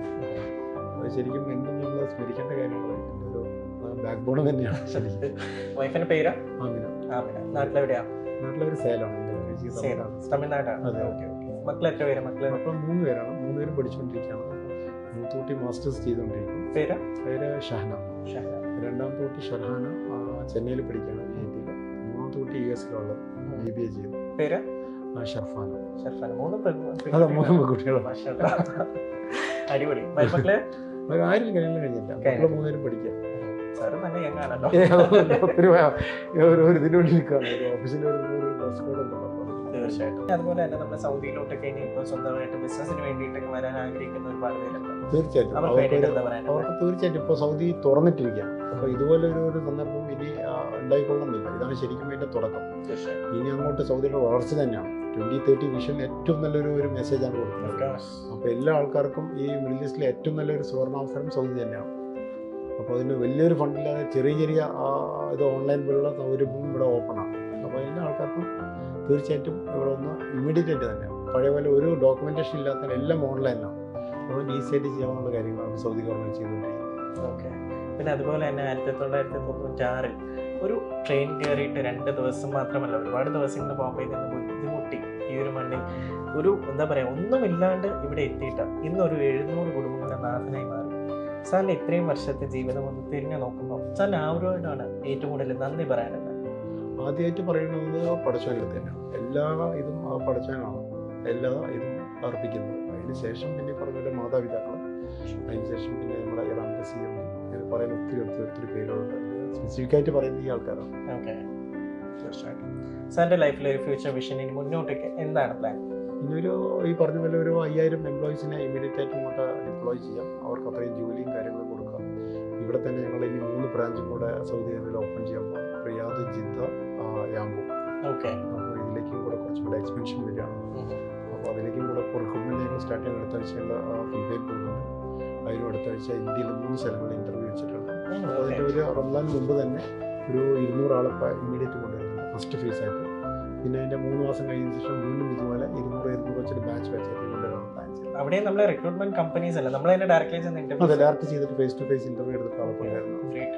അത് ശരിക്കും എന്നും നമ്മൾ സ്മരിക്കേണ്ട കാര്യമാണ് വൈഫിന്റെ ഒരു ബാക്ക് ബോൺ തന്നെയാണ് ശരിക്കും വൈഫിന്റെ പേരാ അങ്ങനെ ആമിന നാട്ടിലെവിടെയാ നാട്ടിലൊരു സേലമാണ് എൻ്റെ കൃഷി സേലം സമയത്താണ് തമിഴ്നാടാണ് അതെ. ഓക്കെ ഓക്കെ മക്കൾ എത്ര പേര് മക്കള് മക്കൾ മൂന്ന് പേരാണ് മൂന്ന് പേരും പഠിച്ചുകൊണ്ടിരിക്കുകയാണ് മൂത്തൂട്ടി മാസ്റ്റേഴ്സ് ചെയ്തുകൊണ്ടിരിക്കും പേര് പേര് ഷഹന ഷഹന. രണ്ടാമത്തെ കുട്ടി ഷർഹാന ആ, ചെന്നൈയിൽ പഠിക്കുകയാണ് ബി ഐ ടിയിൽ മൂന്നാമത്തെ കുട്ടി യു എസിലുള്ളത് ബി ബി എ ചെയ്യുന്നു പേര് ആ, ഷർഫാന ഷർഫാൻ മൂന്ന് പെൺ- അതെ മൂന്ന് പെൺകുട്ടികളാണ്. കുട്ടികളാണ് മാഷാ അല്ലാ. അടിപൊളി മക്കള് അവർ ആരും കല്യാണം കഴിഞ്ഞില്ല മക്കൾ കഴിഞ്ഞില്ല. മൂന്നുപേരും പഠിക്കുക സാറ് തന്നെ യങ് ആണല്ലോ ഏ, അതൊന്നുമില്ല. ഒത്തിരി വയ- ഒരു ഒരു ഇതിനു വേണ്ടി നിൽക്കുകയാണ് ഒരു ഓഫീസിൽ ഒരു നൂറ് ഡ്രസ് കോഡ് ഉണ്ടല്ലോ അപ്പോൾ അത് തീർച്ചയായിട്ടും അതുപോലെ തന്നെ നമ്മുടെ സൗദിയിലോട്ടൊക്കെ ഇനി ഇപ്പോൾ സ്വന്തമായിട്ട് ബിസിനസിന് വേണ്ടിയിട്ടൊക്കെ വരാൻ ആഗ്രഹിക്കുന്ന ഒരുപാട് പേരുണ്ട് തീർച്ചയായിട്ടും അവർക്ക് അവർക്ക് വേണ്ടിയിട്ട് ഒരു- എന്താ പറയാനുള്ളത് അവർക്ക് തീർച്ചയായിട്ടും ഇപ്പോൾ സൗദി തുറന്നിട്ടിരിക്കുകയാണ് അപ്പോൾ ഇതുപോലെ ഒരു ഒരു സന്ദർഭം ഇനി ആ, ഉണ്ടായിക്കൊള്ളുന്നില്ല ഇതാണ് ശരിക്കും ഇതിന്റെ തുടക്കം തീർച്ചയായും ഇനി അങ്ങോട്ട് സൗദിയുടെ വളർച്ച തന്നെയാണ് ട്വന്റി തേർട്ടി വിഷൻ ഏറ്റവും നല്ലൊരു ഒരു മെസ്സേജാണ് കൊടുക്കുന്നത് Of course. അപ്പോൾ എല്ലാ ആൾക്കാർക്കും ഈ മിഡിൽ ഈസ്റ്റിലെ ഏറ്റവും നല്ലൊരു സുവർണാവസരം സൗദി തന്നെയാണ് അപ്പോൾ അതിന് വലിയൊരു ഫണ്ടില്ലാതെ ചെറിയ ചെറിയ ആ, ഇത് ഓൺലൈൻ പോലുള്ള സൗകര്യങ്ങളും ഇവിടെ ഓപ്പണാണ് അപ്പോൾ എല്ലാ ആൾക്കാർക്കും തീർച്ചയായിട്ടും ഇവിടെ ഒന്ന് ഇമ്മീഡിയറ്റ് ആയിട്ട് തന്നെ പഴയ പോലെ ഒരു ഡോക്യുമെന്റേഷൻ ഇല്ലാത്ത എല്ലാം ഓൺലൈനിലാണ് അതുകൊണ്ട് ഈസി ആയിട്ട് ചെയ്യാവുന്ന കാര്യങ്ങളാണ് സൗദി ഗവൺമെന്റ് ചെയ്തുകൊണ്ടിരിക്കുന്നത് ഓക്കെ പിന്നെ അതുപോലെ തന്നെ ആയിരത്തി തൊള്ളായിരത്തി തൊണ്ണൂറ്റാറിൽ ഒരു ട്രെയിൻ കയറിയിട്ട് രണ്ട് ദിവസം മാത്രമല്ല ഒരുപാട് ദിവസങ്ങൾ ബോംബെയിൽ നിന്ന് ബുദ്ധിമുട്ടി ഈ ഒരു മണ്ണിൽ ഒരു എന്താ പറയുക ഒന്നുമില്ലാണ്ട് ഇവിടെ എത്തിയിട്ട് ഇന്നൊരു എഴുന്നൂറ് കുടുംബങ്ങളുടെ നാഥനായി മാറി സാറിൻ്റെ ഇത്രയും വർഷത്തെ ജീവിതം ഒന്ന് തിരിഞ്ഞു നോക്കുമ്പോൾ സാറിന് ആരോടാണ് ഏറ്റവും കൂടുതൽ നന്ദി പറയാനുള്ളത് ആദ്യമായിട്ട് പറയുന്നത് പടച്ചവനിൽ തന്നെയാണ് എല്ലാ ഇതും ആ പടച്ചവനാണ് എല്ലാ ഇതും അർപ്പിക്കുന്നത് അതിന് ശേഷം പിന്നെ ഈ പറഞ്ഞ പോലെ മാതാപിതാക്കൾ അതിന് ശേഷം പിന്നെ നമ്മുടെ ഇറാന്റെ സി എം അങ്ങനെ പറയുന്ന ഒത്തിരി ഒത്തിരി ഒത്തിരി പേരുകളുണ്ട് സ്പെസിഫിക് ആയിട്ട് പറയുന്ന ഈ ആൾക്കാരാണ് ഓക്കെ തീർച്ചയായിട്ടും സാറിൻ്റെ ലൈഫിലെ ഒരു ഫ്യൂച്ചർ വിഷൻ ഇനി മുന്നോട്ടേക്ക് എന്താണ് പ്ലാൻ ഇനിയൊരു ഈ പറഞ്ഞ പോലെ ഒരു അയ്യായിരം എംപ്ലോയീസിനെ ഇമീഡിയറ്റ് ആയിട്ട് ഇങ്ങോട്ട് ഡിപ്ലോയ് ചെയ്യാം അവർക്ക് അത്രയും ജോലിയും കാര്യങ്ങളും കൊടുക്കാം ഇവിടെ തന്നെ ഞങ്ങൾ ഇനി മൂന്ന് ബ്രാഞ്ചും കൂടെ സൗദി അറേബ്യയിൽ ഓപ്പൺ ചെയ്യാൻ പോകും റിയാദ് ജിദ്ദ ആ, യാമ്പു ഓക്കെ അപ്പോൾ ഇതിലേക്കും കൂടെ കുറച്ചും കൂടെ എക്സ്പെൻഷൻ വരികയാണ് അപ്പോൾ അതിലേക്കും കൂടെ റിക്രൂട്ട്മെന്റ് ഞങ്ങൾ സ്റ്റാർട്ട് ചെയ്യാൻ അടുത്ത ആഴ്ച ഞങ്ങൾ ഫിലിപ്പൈൻ പോകുന്നുണ്ട് അതിനും അടുത്ത ആഴ്ച ഇന്ത്യയിൽ മൂന്ന് സ്ഥലങ്ങളിൽ ഇന്റർവ്യൂ വെച്ചിട്ടുണ്ട് അപ്പോൾ അതിൻ്റെ ഒരു റംസാൻ മുമ്പ് തന്നെ ഒരു ഇരുന്നൂറ് ആളെ ഇമ്മീഡിയറ്റ് കൊണ്ടുവരുന്നുണ്ട് ഫസ്റ്റ് ഫേസ് ആയിട്ട് പിന്നെ അതിൻ്റെ മൂന്ന് മാസം കഴിഞ്ഞ ശേഷം വീണ്ടും ഇതുപോലെ ഇരുന്നൂറ് ഇരുന്നൂറ് വെച്ചിട്ട് ബാച്ച് ബാച്ചായിട്ട് കൊണ്ടുവരാൻ പ്ലാൻ ചെയ്യുന്നത് അവിടെ നമ്മൾ റിക്രൂട്ട്മെന്റ് കമ്പനീസ് അല്ല നമ്മൾ തന്നെ ഡയറക്റ്റ്ലി ചെന്ന് അതെ ഇന്റർവ്യൂ ഡയറക്റ്റ് ചെയ്തിട്ട് ഫേസ് ടു ഫേസ് ഇന്റർവ്യൂ എടുത്തിട്ട് ആളെ കൊണ്ടുവരുന്നത്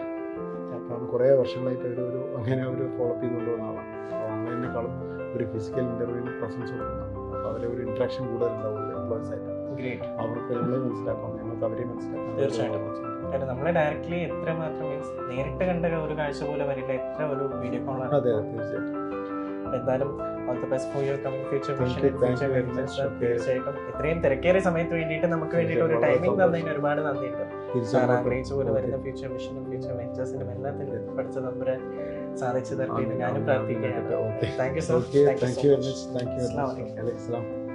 അപ്പോൾ കുറേ വർഷങ്ങളായിട്ട് ഒരു ഒരു അങ്ങനെ ഒരു ഫോളോ അപ്പ് ചെയ്തുകൊണ്ട് വന്ന ആളാണ് ഓൺലൈനേക്കാളും ഒരു ഫിസിക്കൽ ഇന്റർവ്യൂവിന് പ്രസൻസ് കൊടുക്കുന്ന അപ്പോൾ അതിലെ ഒരു ഇന്ററാക്ഷൻ കൂടുതൽ ഉണ്ടാവില്ല എംപ്ലോയീസ് ആയിട്ട് ഗ്രേറ്റ് അവർക്ക് നമ്മളെ മനസ്സിലാക്കാം ഞങ്ങൾക്ക് അവരെ മനസ്സിലാക്കാം തീർച്ചയായിട്ടും. കാരണം നമ്മളെ ഡയറക്റ്റ്ലി എത്ര മാത്രം മീൻസ് നേരിട്ട് കണ്ട ഒരു കാഴ്ച പോലെ വരില്ല എത്ര ഒരു വീഡിയോ കോൾ അതെ അതെ തീർച്ചയായിട്ടും എന്തായാലും all the best for your coming future Thank vision you, thank future you very much. Ventures Okay. തീർച്ചയായിട്ടും ഇത്രയും തിരക്കേറിയ സമയത്ത് വേണ്ടിയിട്ട് നമുക്ക് വേണ്ടിയിട്ട് ഒരു തീർച്ചയായും ടൈമിംഗ് വളരെ തന്നതിന് ഒരുപാട് നന്ദിയുണ്ട് സാർ തിരിച്ചറിയാൻ ആഗ്രഹിച്ച പോലെ Okay. വരുന്ന ഫ്യൂച്ചർ മിഷനും ഫ്യൂച്ചർ വെഞ്ചേഴ്സിനും എല്ലാത്തിനും പഠിച്ച നമ്പരെ സാധിച്ചു തരട്ടെ എന്ന് ആമീൻ, ഞാനും ആമീൻ, പ്രാർത്ഥിക്കുകയാണ് ആമീൻ. Okay. Thank you so Okay, thank you thank so you very much much. Thank you very Assalamu much. alaikum. Alex, salam.